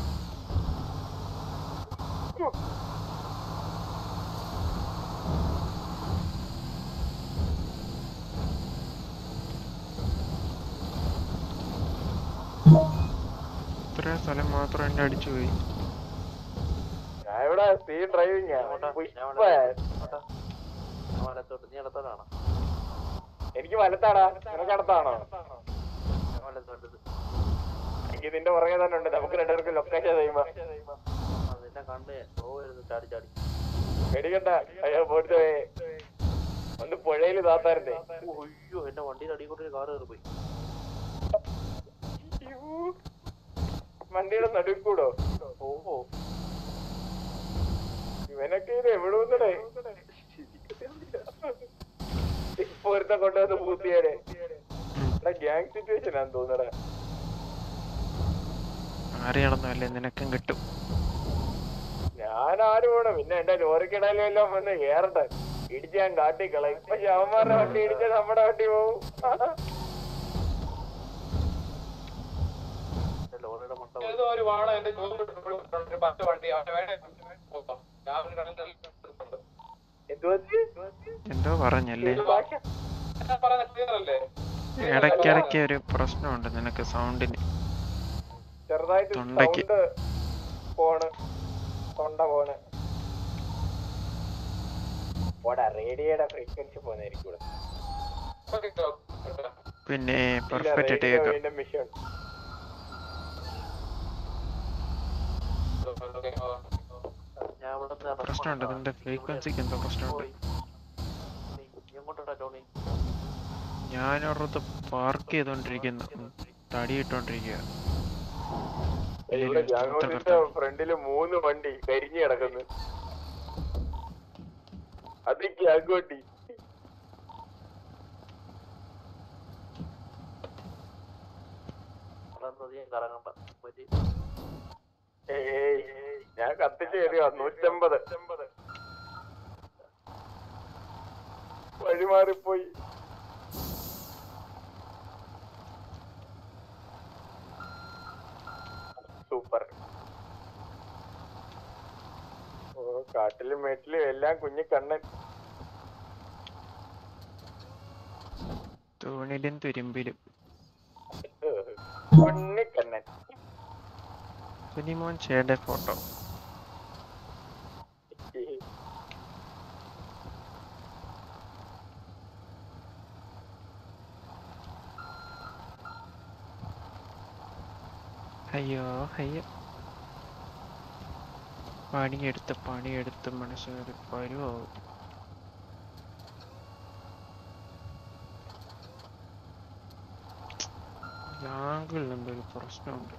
ഇത്രയും സ്ഥലം മാത്രം എന്നെ അടിച്ചു പോയി ഞാൻ ഇവിടെ സ്പീഡ് ഡ്രൈവിംഗ് അങ്ങോട്ടാ ഞാൻ പുഷ്പ അങ്ങോട്ടാ ഞാൻ വലത്തോട്ട് നീ ഇടത്തോട്ടാണോ എനിക്ക് വലത്താടാ നിനക്ക് അടുത്താണോ ഞാൻ വലത്തോട്ടത് എനിക്ക് ഇതിന്റെ പുറകെ തന്നെ ഉണ്ട് നമുക്ക് രണ്ടുപേർക്ക് ലൊക്കേഷൻ ചെയ്യുമ്പോ ആ നിന്നെ കണ്ട് പോവരുത് ചാടി ചാടി പേടിക്കണ്ട അയ്യോ പോയിട്ട് ഒന്ന് പുഴയിൽ താത്താരുന്നേ ഓ, അയ്യോ എന്റെ വണ്ടിയുടെ അടിയിൽ കൂടി ഒരു കാറ് കയറി പോയി വണ്ടിയുടെ നടുക്കൂടോ ഓഹോ ഇവനൊക്കെ ഇത് എവിടെ വന്നടേ ഇപ്പൊ ഒരുത്ത കൊണ്ടുവന്ന് പൂത്തിയാരെ ഗ്യാങ് സിറ്റുവേഷൻ ആണെന്ന് തോന്നടാ ആരെയാണെന്നല്ലേ നിനക്കും കിട്ടും ഞാൻ ആരും വേണം പിന്നെ എന്റെ ലോറിക്കിടയിലും എല്ലാം വന്ന് കേറട്ടെ ഇടിച്ച് ഞാൻ കാട്ടിക്കളയും ഇപ്പൊ ശവന്മാരുടെ വണ്ടി ഇടിച്ച നമ്മുടെ വണ്ടി പോവും എന്റെ ലോറിയുടെ മണ്ട പോയി ഏതോ ഒരു വാണ എന്റെ ജോബ് ഒരു പത്ത് വണ്ടി അവന് വേണേ നോക്കാം ഞാൻ ഒരു കടലിൽ എടുത്തിട്ടുണ്ട്. എന്തോ പറഞ്ഞല്ലേ ഞാൻ പറയുന്നത് ക്ലിയർ അല്ലേ ഇടയ്ക്കിടയ്ക്ക് ഒരു പ്രശ്നമുണ്ട് നിനക്ക് സൗണ്ടിന് ചെറുതായിട്ട് തൊണ്ടയ്ക്ക്. സൗണ്ട് പോണ് തൊണ്ട പോണ് ഓടാ റേഡിയോയുടെ ഫ്രീക്വൻസി പോകുന്നതായിരിക്കും ഇവിടെ ഓക്കെ പിന്നെ പെർഫെക്റ്റ് ആയിട്ട് കേൾക്കാം വീണ്ടും മിഷൻ ഞാൻ ഇവിടെ നിന്ന് ഇറങ്ങുവാ. പ്രശ്നമുണ്ട് നിന്റെ ഫ്രീക്വൻസിക്ക് എന്തോ പ്രശ്നമുണ്ട് നീ എങ്ങോട്ടാ ടോണി ഞാനൊരിടത്ത് പാർക്ക് ചെയ്തോണ്ടിരിക്കുന്നു ഉം, തടി ഇട്ടോണ്ടിരിക്കുക ഇവിടെ ജാഗോസിന്റെ ഫ്രണ്ടില് മൂന്ന് വണ്ടി കരിഞ്ഞു കിടക്കുന്നു അത് ഗ്യാങ് വണ്ടി അവിടെ നിന്ന് അധികം കറങ്ങണ്ട മതി ഏയ് ഞാൻ കത്തിച്ച് കയറിയോ നൂറ്റമ്പത് വഴി മാറിപ്പോയി സൂപ്പർ ഓ കാട്ടിലും മേട്ടിലും എല്ലാം കുഞ്ഞു കണ്ണൻ തൂണിലും തുരുമ്പിലും കുഞ്ഞു കണ്ണൻ സുനിമോൻ ചേടെ ഫോട്ടോ അയ്യോ അയ്യോ പണിയെടുത്ത് പണിയെടുത്ത് മനസ്സൊരു പരുവാവും ലാങ്കിളിൽ എന്തൊരു പ്രശ്നമുണ്ട്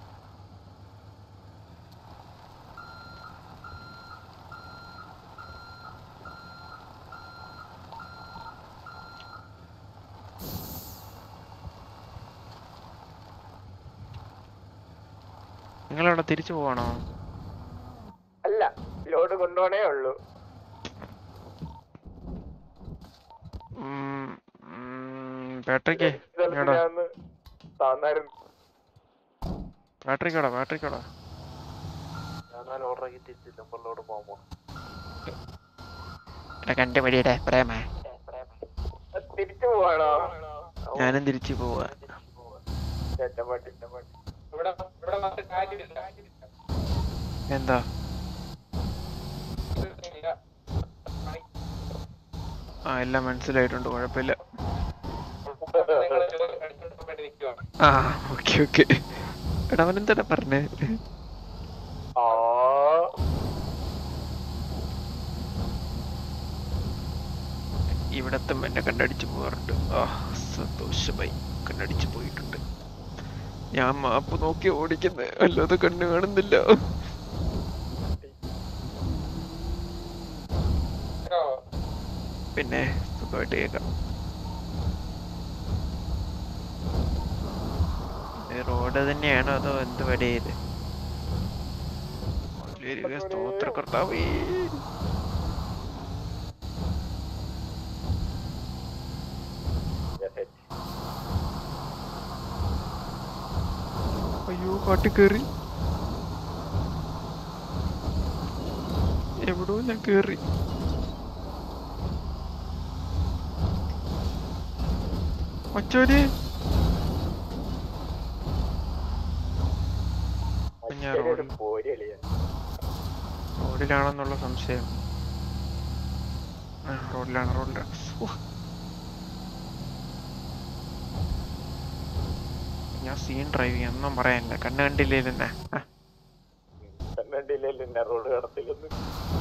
നിങ്ങളവിടെ തിരിച്ചു പോവാണോ അല്ല ലോഡ് കൊണ്ടുപോണേ ഉള്ളൂ ഉം, ഉം, ബാറ്ററിക്ക് സ്ഥലത്ത് എടാ ഞാൻ ഒന്ന് താന്നായിരുന്നു ബാറ്ററിക്കടാ ബാറ്ററിക്കടാ ഞാൻ നാല് ഓർഡർ ആക്കി തിരിച്ച് നമ്പറിലോട്ട് പോകാൻ പോകണം എടാ കണ്ടുപിടിയുടെ പ്രേമ തിരിച്ചു പോവാണോ ഞാനും തിരിച്ചു പോവാ ചേട്ടപ്പാട്ടി ചേട്ടപ്പാട്ടി ഇവിടെ ഇവിടെ വന്നിട്ട് കാര്യമില്ല എന്താ ഇല്ല. ആ എല്ലാം മനസ്സിലായിട്ടുണ്ട് കുഴപ്പമില്ല നിങ്ങള് ജോലി എടുക്കാൻ വേണ്ടി നിൽക്കുവാണ് ആ ഓക്കെ ഓക്കെ എടാ അവനെന്താടാ പറഞ്ഞേ ആ ഇവിടത്തും എന്നെ കണ്ടടിച്ചു പോകാറുണ്ട് ആ സന്തോഷമായി കണ്ടടിച്ചു പോയിട്ടുണ്ട് ഞാൻ മാപ്പ് നോക്കി ഓടിക്കുന്നത് അല്ലാതെ കണ്ണു കാണുന്നില്ല കേട്ടോ പിന്നെ സുഖമായിട്ട് കേൾക്കാം റോഡ് തന്നെയാണോ അതോ എന്ത് പടിയത് സ്തോത്ര കർത്താവേ അയ്യോ കാട്ടി കേറി എവിടോ ഞാൻ കേറി മച്ചോര് ഞാൻ ഒരു റോഡിൽ പോരി കളിയാ റോഡിലാണെന്നുള്ള സംശയം ആ റോഡിലാണ് റോഡിലാണ് ഉഹ്. ഞാൻ സീൻ ഡ്രൈവ് ചെയ്യാം ഒന്നും പറയാനില്ല കണ്ണ് കണ്ടില്ലേ തന്നെ കണ്ടില്ലല്ലോ എന്നെ റോഡ് കടത്തിലൊന്നും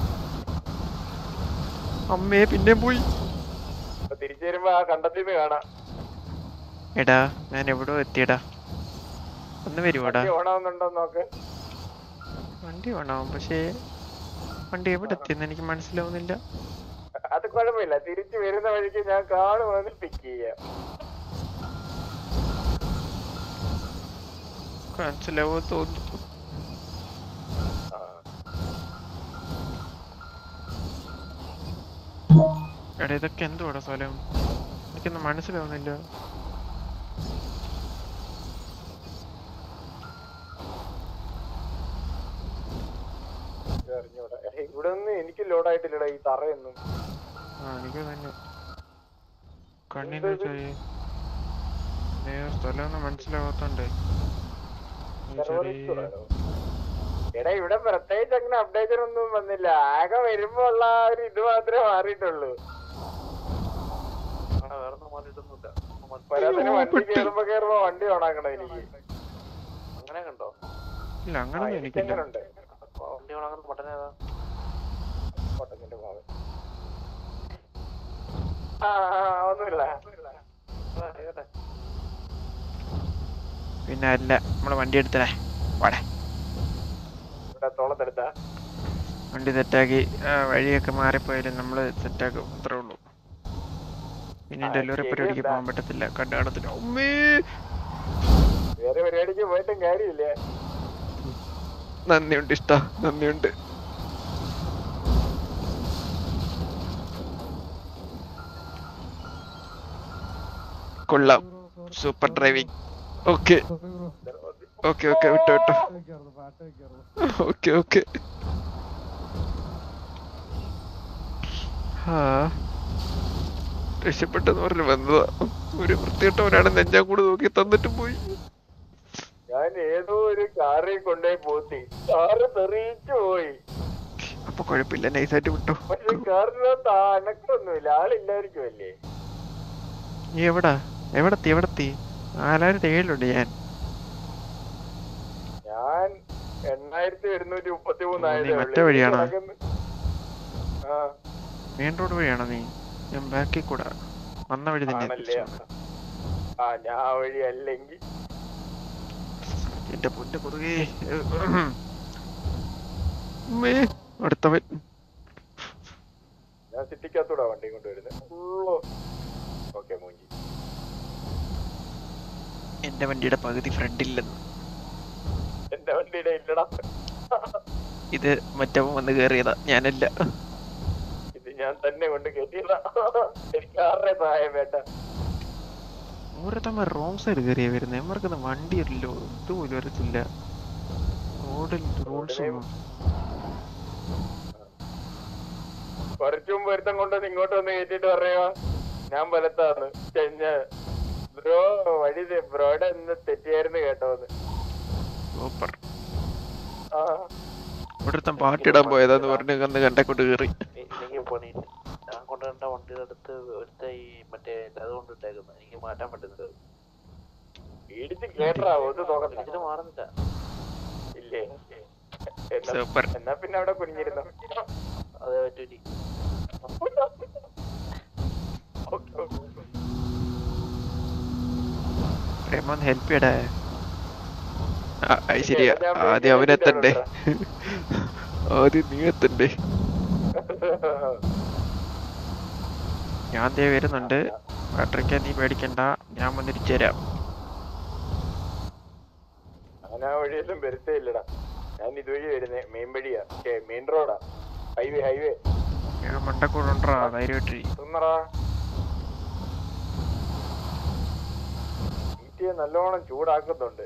അമ്മയെ പിന്നെയും പോയി അപ്പൊ തിരിച്ചു വരുമ്പോ ആ കണ്ടത്തിന്ന് കാണാം എടാ ഞാൻ എവിടോ എത്തിയടാ ഒന്ന് വരുവാടാ വണ്ടി ഓണാവുന്നുണ്ടോ നോക്ക് വണ്ടി വേണാവും പക്ഷേ വണ്ടി എവിടെ എത്തിയെന്ന് എനിക്ക് മനസ്സിലാവുന്നില്ല അത് കുഴപ്പമില്ല തിരിച്ചു വരുന്ന വഴിക്ക് ഞാൻ കാണുമെന്ന് പിക്ക് ചെയ്യാം മനസ്സിലാവോ തോന്നുന്നു ആ. എടാ ഇതൊക്കെ എന്തുവാടാ സ്ഥലം എനിക്കൊന്നും മനസ്സിലാവുന്നില്ല ഇത് അറിഞ്ഞൂടാ. എടാ, ഇവിടെ ഒന്നും എനിക്ക് ലോഡായിട്ടില്ലടാ ഈ തറയൊന്നും ആ എനിക്ക് തന്നെ കണ്ണിന് എന്തത്? ചെറിയ സ്ഥലം ഒന്നും മനസ്സിലാവാത്തോണ്ടേ ഒരു ടെററിസ്റ്റ് ചെറിയ ആണോ? എടാ ഇവിടെ പ്രത്യേകിച്ച് അങ്ങനെ അപ്ഡേഷൻ ഒന്നും വന്നില്ല ആകെ വരുമ്പോ ഉള്ള ആ ഒരു ഇത് മാത്രമേ മാറിയിട്ടുള്ളൂ അവന്മാരിടുന്നില്ല വരാത്തതിന് വണ്ടി കേറുമ്പോ കേറുമ്പോ വണ്ടി ഓണാക്കണം എനിക്ക് അങ്ങനെ കണ്ടോ ഇല്ല ആ, അങ്ങനൊന്നും എനിക്കില്ല എനിക്കങ്ങനുണ്ട് വണ്ടി ഉണങ്ങുന്ന ബട്ടൺ ഏതാ കോട്ടത്തിന്റെ ഭാഗം ആ ആ, ഒന്നുമില്ല ആ, ആയിക്കോട്ടെ. പിന്നെ അല്ല നമ്മളെ വണ്ടി എടുത്തേ വാടേ ഇവിടെ തോളത്തെടുത്താ വണ്ടി സെറ്റാക്കി വഴിയൊക്കെ മാറിപ്പോയാലും നമ്മൾ സെറ്റാക്കും അത്രേ ഉള്ളൂ പിന്നെ ആ, ഡെലിവറി ശരി പരിപാടിക്ക് എന്താ? പോകാൻ പറ്റത്തില്ല കണ്ടു കാണത്തില്ല ഉമ്മേ വേറെ പരിപാടിക്ക് പോയിട്ടും കാര്യമില്ല നന്ദിയുണ്ട് ഇഷ്ട നന്ദിയുണ്ട് കൊള്ളാം super driving okay okay okay വിട്ടോ വിട്ടോ ഓക്കെ ഓക്കെ ആ രക്ഷപ്പെട്ടെന്ന് പറഞ്ഞ് വന്നതാ ഒരു വൃത്തികെട്ടവനാണ് നെഞ്ചാൻ കൂടെ നോക്കി തന്നിട്ട് പോയി ഞാൻ ഏതോ ഒരു കാറിൽ കൊണ്ടുപോയി പോത്തി കാറ് തെറിയിച്ചു പോയി അപ്പൊ കുഴപ്പമില്ല നൈസായിട്ട് വിട്ടോ പക്ഷെ കാറിനകത്ത് ആ അനക്കൊന്നുമില്ല ആളില്ലായിരിക്കുമല്ലേ നീ എവിടാ എവിടെത്തി എവിടെത്തി നാലായിരത്തി ഏഴിലുണ്ട് ഞാൻ ഞാൻ എണ്ണായിരത്തി ഒരുന്നൂറ്റി മുപ്പത്തി ഓ, മൂന്നായതേ നീ മറ്റേ വഴിയാണോ? ആ മെയിൻ റോഡ് വഴിയാണോ നീ ഞാൻ ബാക്കിൽ കൂടെ വന്ന വഴി തന്നെ ആണല്ലേ ആ ഞാൻ ആ വഴി അല്ലെങ്കിൽ എന്റെ പൊന്നെ കുറുകെ ഉമ്മേ, അടുത്തവൻ ഞാൻ സിറ്റിക്കകത്തൂടാ വണ്ടി കൊണ്ടുവരുന്നത് ഫുള്ള് ഓക്കെ മൂഞ്ചി എന്റെ വണ്ടിയുടെ പകുതി ഫ്രണ്ടില്ലെന്ന് എന്റെ വണ്ടിയുടെ ഇല്ലടാ ഇത് മറ്റവൻ വന്ന് കേറിയതാ ഞാനല്ല ഇത് ഞാൻ തന്നെ കൊണ്ട് കയറ്റിയതാ എനിക്ക് ആരുടെ സഹായം വേണ്ട ഓരോരുത്തന്മാർ റോങ് സൈഡ് കയറിയാ വരുന്നത് ഇവർക്കൊന്നും വണ്ടിയല്ലോ ഇതുപോലും അറിയത്തില്ല റോഡിൽ റോഡ്സ് ഒന്നും കുറച്ചു മുമ്പ് ഒരുത്തം കൊണ്ടുവന്ന് ഇങ്ങോട്ട് വന്ന് കയറ്റിട്ട് പറയുക ഞാൻ ബലത്താന്ന് ചെഞ്ഞ ബ്രോ വഴി തെ- ബ്രോയുടെ എന്ന് തെറ്റിയായിരുന്നു കേട്ടോന്ന് സൂപ്പർ ആ ഓരോരുത്തൻ പാട്ടിടാൻ പോയതാന്ന് പറഞ്ഞ് കന്ന് കണ്ടക്കൊണ്ട് കയറി എ- എനിക്ക് പണിയില്ല ഞാൻ കൊണ്ടുവരേണ്ട വണ്ടിയുടെ അടുത്ത് ഒരുത്ത ഈ മറ്റേ അത് കൊണ്ടിട്ടേക്കുന്നത് എനിക്ക് മാറ്റാൻ പറ്റുന്നത് ഇടിച്ച് കേട്ടാ ഒന്ന് നോക്കണ്ട ഇതിന് മാറുന്നില്ല ഇല്ലേ എന്നാ- സൂപ്പർ എന്നാ പിന്നെ അവിടെ കുനിഞ്ഞിരുന്നു അതേ പറ്റൂരി പ്രേമൊന്ന് ഹെൽപ്പ് ചെയ്യടേ ആ, അത് ശരിയാ ആദ്യം അവനെത്തണ്ടേ ആദ്യം നീ എത്തണ്ടേ ഞാൻ ദേ വരുന്നുണ്ട് ബാറ്ററിക്ക് നീ പേടിക്കണ്ട ഞാൻ വന്നിരിച്ചു തരാം ഞാൻ ആ വഴിയൊന്നും വരുത്തേ ഇല്ലടാ ഞാൻ ഇതുവഴി വരുന്നേ മെയിൻ വഴിയാ മെയിൻ റോഡാ ഹൈവേ ഹൈവേ ഞാൻ മണ്ടക്കൂടെ ഉണ്ടാ ധൈര്യമായിട്ടിരി തിന്നറാ ഈറ്റിയെ നല്ലോണം ചൂടാക്കുന്നുണ്ട്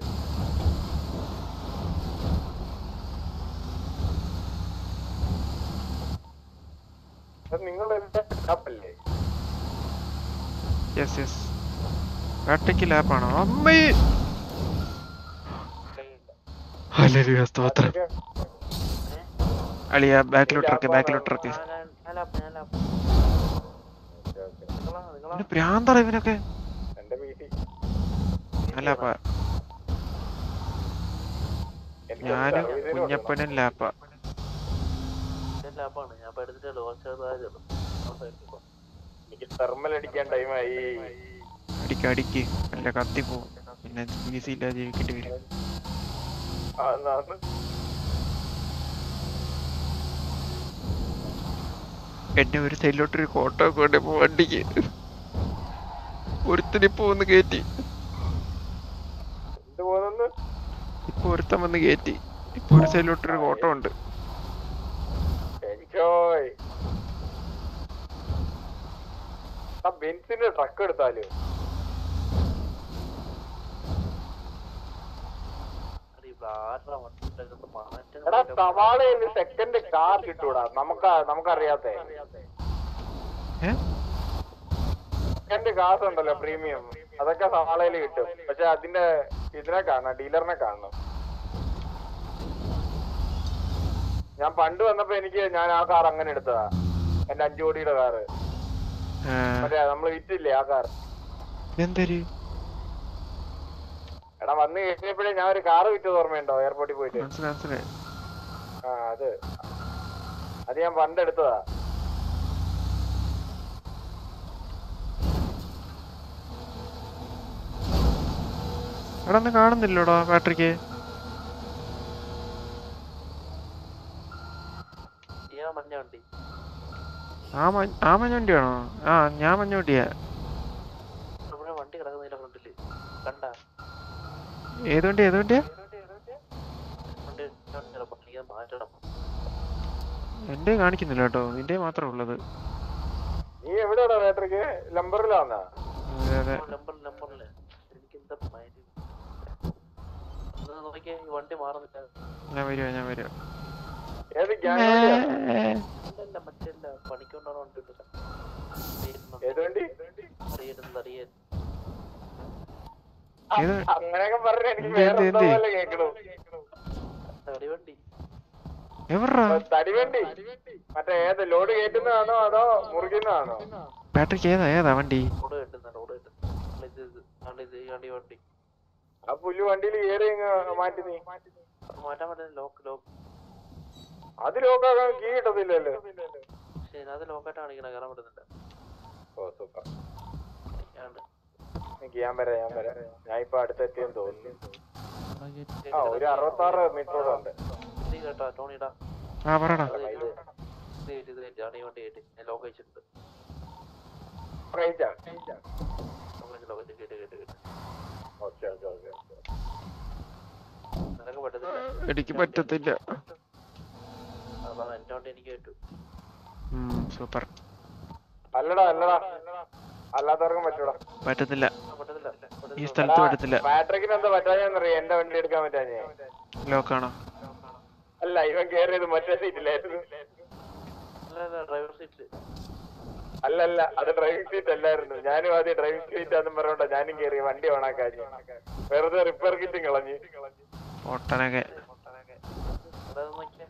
നിങ്ങളെല്ലാം ലാപ്പല്ലേ യെസ് യെസ് ബാറ്ററിക്ക് ലാപ്പാണോ അമ്മേ ഹല്ലേലൂയ സ്തോത്രം അളിയ ബാക്കിലോട്ടിറക്ക് ബാക്കിലോട്ടിറക്ക് ഞാൻ ഞാൻ ലാപ്പ് ഞാൻ ലാപ്പ് നിങ്ങളാ നിങ്ങളാ ഇവന് പ്രാന്തറ ഇവനൊക്കെ എന്റെ പി സി ലാപ്പാ ഞാനും കുഞ്ഞപ്പനും ലാപ്പാ ഞാൻ ലാപ്പാണ് ഞാൻ ഇപ്പൊ എടുത്തിട്ടുള്ളൂ കുറച്ച് ഇതായതുള്ളൂ എനിക്ക് തെർമൽ അടിക്കാൻ ടൈമായി അടിക്ക് അടിക്ക് അല്ല കത്തി പോവും പിന്നെ പി സി ഇല്ലാതെ ജീവിക്കേണ്ടി വരും എന്നെ ഒരു സൈഡിലോട്ടൊരു കോട്ടോ കൊണ്ടപ്പോ വണ്ടിക്ക് ഒരുത്തനിപ്പോ വന്ന് കയറ്റി എന്ത് പോകുന്നു ഇപ്പൊ ഒരുത്തൻ വന്ന് കയറ്റി ഇപ്പൊ ഒരു സൈഡിലോട്ടൊരു കോട്ടോ ഉണ്ട് എൻജോയ് ആ ബെൻസിന്റെ ട്രക്ക് എടുത്താല് ആരുടെ വണ്ടി ഉണ്ടാക്കുന്നത് മാറ്റം എടാ സവാളയിൽ സെക്കൻഡ് കാർ കിട്ടൂടാ നമുക്ക് നമുക്കറിയാത്തെ ഏ സെക്കൻഡ് കാസ് ഉണ്ടല്ലോ പ്രീമിയം അതൊക്കെ സവാളയിൽ കിട്ടും പക്ഷെ അതിന്റെ ഇതിനെ കാണണം ഡീലറിനെ കാണണം ഞാൻ പണ്ട് വന്നപ്പോ എനിക്ക് ഞാൻ ആ കാർ അങ്ങനെ എടുത്തതാ എന്റെ അഞ്ചു കോടിയുടെ കാറ് ആ, മറ്റേ നമ്മള് വിറ്റില്ലേ ആ കാർ എന്തര് എടാ വന്ന് കഴിഞ്ഞപ്പോഴേ ഞാൻ ഒരു കാറ് വിറ്റത് ഓർമ്മയുണ്ടോ എയർപോർട്ടിൽ പോയിട്ട് മനസ്സിലായി മനസ്സിലായി ആ അത് അത് ഞാൻ പണ്ട് എടുത്തതാ എടാ ഒന്നും കാണുന്നില്ലോടാ പാട്രിക്ക് ഇയാ മഞ്ഞ വണ്ടി ആ മഞ്ഞ ആ മഞ്ഞ വണ്ടിയാണോ ആ ഞാൻ മഞ്ഞ വണ്ടിയാ ഇവിടെ വണ്ടി കിടക്കുന്നതിന്റെ ഫ്രണ്ടില് കണ്ട ഏത് വണ്ടി ഏത് വണ്ടിയാ വണ്ടി ചിലപ്പോ എനിക്ക് മാറ്റണം എന്റെ കാണിക്കുന്നില്ല കേട്ടോ നിന്റെ മാത്രമേ ഉള്ളത് നീ എവിടെയാടാ ബാറ്ററിക്ക് ലംബറിലാന്നാ അതെ അതെ നമ്പർ നമ്പറില് എനിക്ക് എന്താ മൈൻഡ് നോക്കിയേ ഈ വണ്ടി മാറുന്നില്ല ഞാൻ വരുവാ ഞാൻ വരുവാ ഏത് ഗ്യാങ് വണ്ടിയാ അല്ലല്ല മറ്റല്ല പണിക്കൊണ്ടാണ് വണ്ടി ഏത് വണ്ടി അറിയരുന്നത് അറിയാൻ ഏത് അങ്ങനെയൊക്കെ പറഞ്ഞ എനിക്ക് എന്ത് വേറെ എന്ത് എന്തോ എന്ത്? പോലെ കേക്കണു തടി വണ്ടി എവിടാ തടിവണ്ടി മറ്റേ ഏത് ലോഡ് കയറ്റുന്നതാണോ അതോ മുറിക്കുന്നതാണോ പാട്രിക്ക് ഏതാ ഏതാ വണ്ടി റോഡ് കെട്ടുന്ന റോഡ് കെട്ടുന്ന ഇത് ഇത് ആണ്ട് ഇത് ഈ വണ്ടി വണ്ടി ആ പുല്ല് വണ്ടിയിൽ കയറി അങ്ങ് മാറ്റി നീ അത് മാറ്റാൻ പറ്റുന്ന ലോക്ക് ലോക്ക് അത് ലോക്കാക്കാൻ കീ കിട്ടത്തില്ലല്ലോ പക്ഷേ ഇതിനകത്ത് ലോക്കായിട്ട് കാണിക്കണ കയറാൻ പറ്റുന്നില്ല ഓ സൂപ്പർ ആണ്ട് എനിക്ക് ഞാൻ വരാം ഞാൻ വരാം ഞാൻ ഇപ്പൊ അടുത്തെത്തിയെന്ന് തോന്നുന്നു അവിടെ കേറ്റി ആ ഒരു അറുപത്താറ് മീറ്ററോടെ ഉണ്ട് ഇത് കേട്ടോ ടോണിടാ ആ പറടാ അത് ഇത് ഇത് കയറ്റി ഇത് കയറ്റി ആണ് ഈ വണ്ടി കയറ്റി ഞാൻ ലോക്ക് അയച്ചിട്ടുണ്ട് കഴിച്ചാ ലോക്ക് ലോക്ക് കേട്ട് കേട്ട് കേട്ട് ഓക്കെ ഓക്കെ ഓക്കെ നിനക്ക് പറ്റത്തില്ല എനിക്ക് പറ്റത്തില്ല അതാണ് എന്റെ വണ്ടി എനിക്ക് കേട്ടു സൂപ്പർ അല്ലടാ അല്ലടാ അല്ലാത്തവർക്കും പറ്റൂടാ പറ്റത്തില്ല പറ്റത്തില്ല ഈ സ്ഥലത്ത് പറ്റത്തില്ല ബാറ്ററിക്കിന് എന്താ പറ്റാഞ്ഞെന്നറിയാം എന്റെ വണ്ടി എടുക്കാൻ പറ്റാഞ്ഞേ ലോക്കാണോ അല്ല ഇവൻ കേറിയത് മറ്റേ സീറ്റിലായിരുന്നു അല്ല അല്ല ഡ്രൈവർ സീറ്റിൽ അല്ല അല്ല അത് ഡ്രൈവിംഗ് സീറ്റ് അല്ലായിരുന്നു ഞാനും ആദ്യം ഡ്രൈവിംഗ് സീറ്റ് ആണെന്നും പറഞ്ഞോണ്ടാ ഞാനും കേറി വണ്ടി ഓണാക്കാഞ്ഞു വെറുതെ റിപ്പയർ കിറ്റും കളഞ്ഞു ഒട്ടനൊക്കെ അവിടെ നോക്കിയേ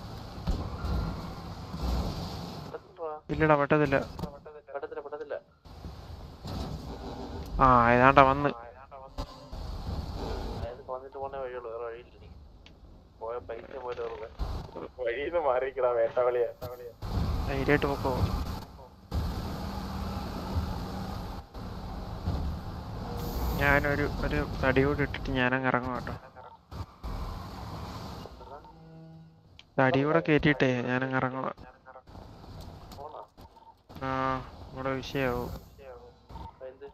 പറ്റത്തില്ലടാ. ഇല്ലടാ പറ്റത്തില്ല പറ്റത്തില്ല പറ്റത്തില്ല ആ ഏതാണ്ട വന്ന് അതായത് വന്നിട്ട് പോണേ വഴിയുള്ളൂ വേറെ വഴിയില്ല എനിക്ക് പോയ പൈസ പോയിട്ട് വെറുതെ വഴിന്ന് മാറിക്കടാ വേട്ടവളിയാ ധൈര്യമായിട്ട് പോക്കോ ഞാനൊരു ഒരു തടി കൂടി ഇട്ടിട്ട് ഞാനങ്ങ് ഇറങ്ങും കേട്ടോ തടി കൂടെ കയറ്റിയിട്ടേ ഞാനങ്ങ് ഇറങ്ങുക പോണോ ആ ഇവിടെ വിഷയാവും എന്ത്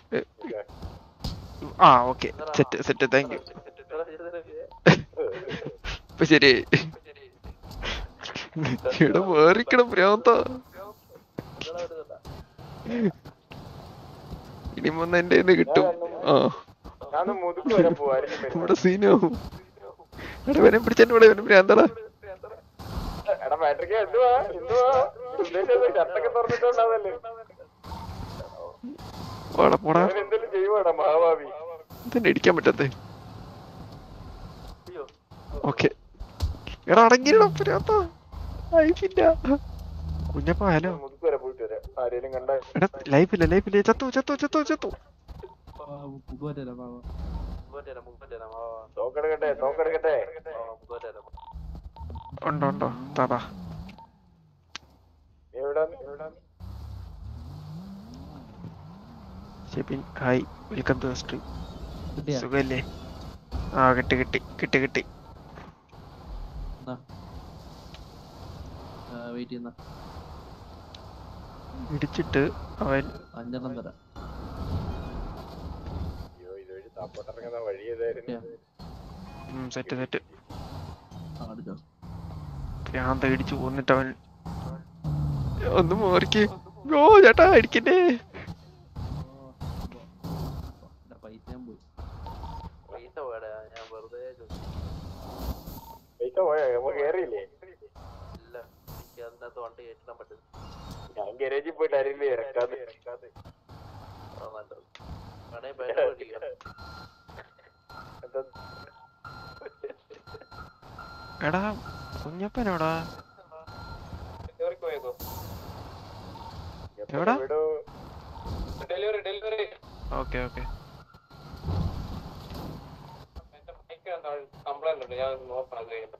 ആ okay set set thank you ഇപ്പൊ ശരി ഇവിടെ വേറിക്കണം ഭ്രാന്ത ഇനി വന്ന് എന്റെ കയ്യിന്ന് കിട്ടും ആ ഞാൻ മുതുക്ക് വരെ പോവായിരിക്കും ഇവിടെ സീനാവും എടാ വനെ പിടിച്ചെന്നെ ഇവിടെ വനെ ഭ്രാന്തടാ എടാ ബാറ്ററിക്ക് എന്തുവാ എന്തുവാ ഉദ്ദേശിച്ചത് ഷർട്ടൊക്കെ തുറന്നിട്ടുണ്ടാവല്ലേ പോടാ പോടാ അവൻ എന്തെങ്കിലും ചെയ്യുവാടാ മഹാഭാവി ഇതെന്നെ ഇടിക്കാൻ പറ്റത്തെ ഓക്കെ എടാ അടങ്ങിയിടാ ഭ്രാന്ത ലൈഫില്ല കുഞ്ഞപ്പ ഹലോ മുതുക്ക് വരെ പോയിട്ട് വരാം ആരേലും കണ്ട എടാ ലൈഫില്ല ലൈഫില്ല ചത്തു ചത്തു ചത്തു ചത്തു പോരാ പാവ മുമ്പോട്ടേരാ മുമ്പോട്ടേരാ തോക്കെടുക്കട്ടെ തോക്കെടുക്കട്ടെ മുമ്പോട്ടേരാ ഉണ്ടോ ഉണ്ടോ താതാ നീ എവിടെ എവിടെ Shebin hi welcome to stream കിട്ടിയാ സുഖല്ലേ ആ കിട്ടി കിട്ടി കിട്ടി കിട്ടി വെയിറ്റ് ചെയ്യുന്ന ഇടിച്ചിട്ട് അവൻ അഞ്ചെണ്ണം തരാം അയ്യോ ഇതുവഴി താപ്പോട്ടിറങ്ങുന്ന വഴി ഏതായിരുന്നു കിട്ടിയാ സെറ്റ് സെറ്റ് ആ എടുത്തോ ഭ്രാന്ത ഇടിച്ചു കൊന്നിട്ട് അവൻ ഒന്ന് മോറിക്ക് ഓ ചേട്ടാ ഇടിക്കണ്ടേ എന്റെ പൈസ ഞാൻ പോയി പൈസ പോയടാ ഞാൻ വെറുതെ ചോദിച്ചു. പൈസ പോയോ അപ്പൊ കേറിയില്ലേ ഇല്ല എനിക്ക് അതിനകത്ത് വണ്ടി കയറ്റാൻ പറ്റുന്നു ഞാൻ ഗരേജിൽ പോയിട്ട് ആരെങ്കിലും ഇറക്കാതെ അതാ നല്ലത് വേണേ പേര് മേടിക്കാം എന്താ എടാ കുഞ്ഞപ്പനോടാ ഡെലിവറിക്ക് പോയേക്കോ എവിടാ? ഇവിടെ ഡെലിവറി ഡെലിവറി ഓക്കെ ഓക്കെ എന്റെ മൈക്ക് കംപ്ലൈന്റ് ഉണ്ട് ഞാൻ നോക്കണം അത് കഴിയുമ്പോ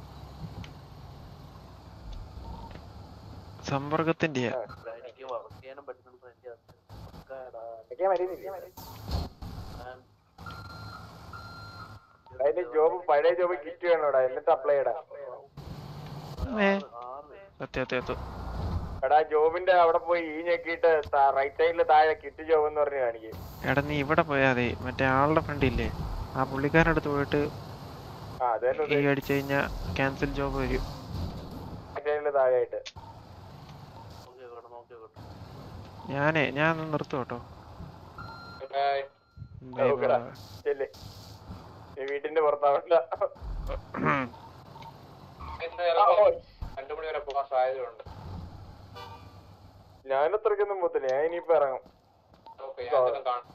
സമ്പർക്കത്തിന്റെയാ എടാ, എനിക്ക് വർക്ക് ചെയ്യാനും പറ്റുന്നുണ്ട് എനിക്ക് അത് പക്കാടാ. എനിക്ക് മരുന്നില്ല ഞാൻ അതിന് ജോബ് പഴയ ജോബ് കിറ്റ് വേണോടാ എന്നിട്ട് അപ്ലൈ ചെയ്യടാ ഏ ആറ് സത്യം സത്യം സത്യം. എടാ ജോബിന്റെ അവിടെ പോയി ഈ ഞെക്കിയിട്ട് റൈറ്റ് സൈഡിൽ താഴെ കിറ്റ് ജോബ് എന്ന് പറഞ്ഞ് കാണിക്കും എടാ നീ ഇവിടെ പോയാ മതി മറ്റേ ആളുടെ ഫ്രണ്ട് ഇല്ലേ ആ പുള്ളിക്കാരൻ്റെ അടുത്ത് പോയിട്ട് ആ അത് തന്നെ ഈ അടിച്ചു കഴിഞ്ഞാ ക്യാൻസൽ ജോബ് വരും റൈറ്റ് സൈഡിൽ താഴെ ആയിട്ട് നോക്കിയോട്ടെ നോക്കിയോട്ടെ ഞാനേ ഞാൻ ഒന്ന് നിർത്തും കേട്ടോ പിന്നെ Bye ഓക്കെടാ. bye. ചെല്ല് നീ വീട്ടിന്റെ പുറത്താവണ്ട ഇന്ന് ആ, ഓ, ചിലപ്പോ രണ്ടു മണി വരെ പോകാൻ സാധ്യതയുണ്ട് ഞാനത്രയ്ക്കൊന്നും പോത്തില്ല ഞാൻ ഇനിയിപ്പോ ഇറങ്ങും ഓക്കെ ഞാൻ എന്തെങ്കിലും കാണും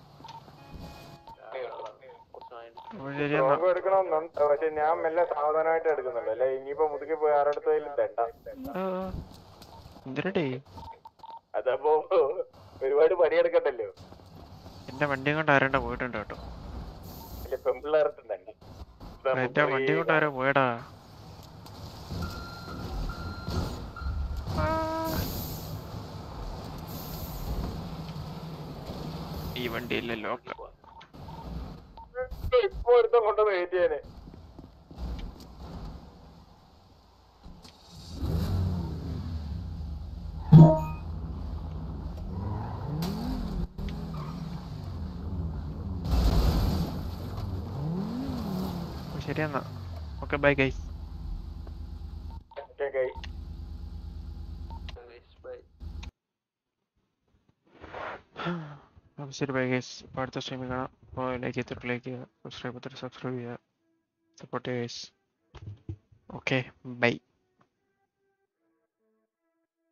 കുറച്ച് കഴിഞ്ഞിട്ട് അപ്പോൾ ശരി എന്നാ റോങ് എടുക്കണമെന്നുണ്ട് പക്ഷെ ഞാൻ മെല്ലെ സാവധാനമായിട്ട് എടുക്കുന്നുണ്ട് അല്ലെ ഇനിയിപ്പോ മുതുക്കി പോയി ആരുടെ അടുത്തേലും തെണ്ട ആ, എന്തിനടേ അതപ്പോ ഒരുപാട് പണിയെടുക്കണ്ടല്ലോ എന്റെ വണ്ടിയും കൊണ്ട് ആരണ്ട പോയിട്ടുണ്ട് കേട്ടോ അല്ലെ പെമ്പിള്ളേർത്തുണ്ട് എന്റെ വണ്ടി കൊണ്ട് ആരോ പോയടാ ഈ വണ്ടിയില്ലല്ലോ ഇപ്പൊ ഒരുത്തം കൊണ്ടുവന്ന് വെയിറ്റ് ചെയ്യാന് അപ്പോൾ ശരി എന്നാ ഓക്കെ ബൈ ഗൈസ് ഓക്കെ കൈ ബൈ അപ്പോൾ ശരി ബൈ ഗൈസ് അപ്പോൾ അടുത്ത സ്ട്രീമിൽ കാണാം അപ്പോൾ ലൈക്ക് ചെയ്തിട്ട് ലൈക്ക് ചെയ്യുക സബ്സ്ക്രൈബ് ചെയ്തിട്ട് സബ്സ്ക്രൈബ് ചെയ്യുക സപ്പോർട്ട് ചെയ്യുക ഗൈസ് ഓക്കെ ബൈ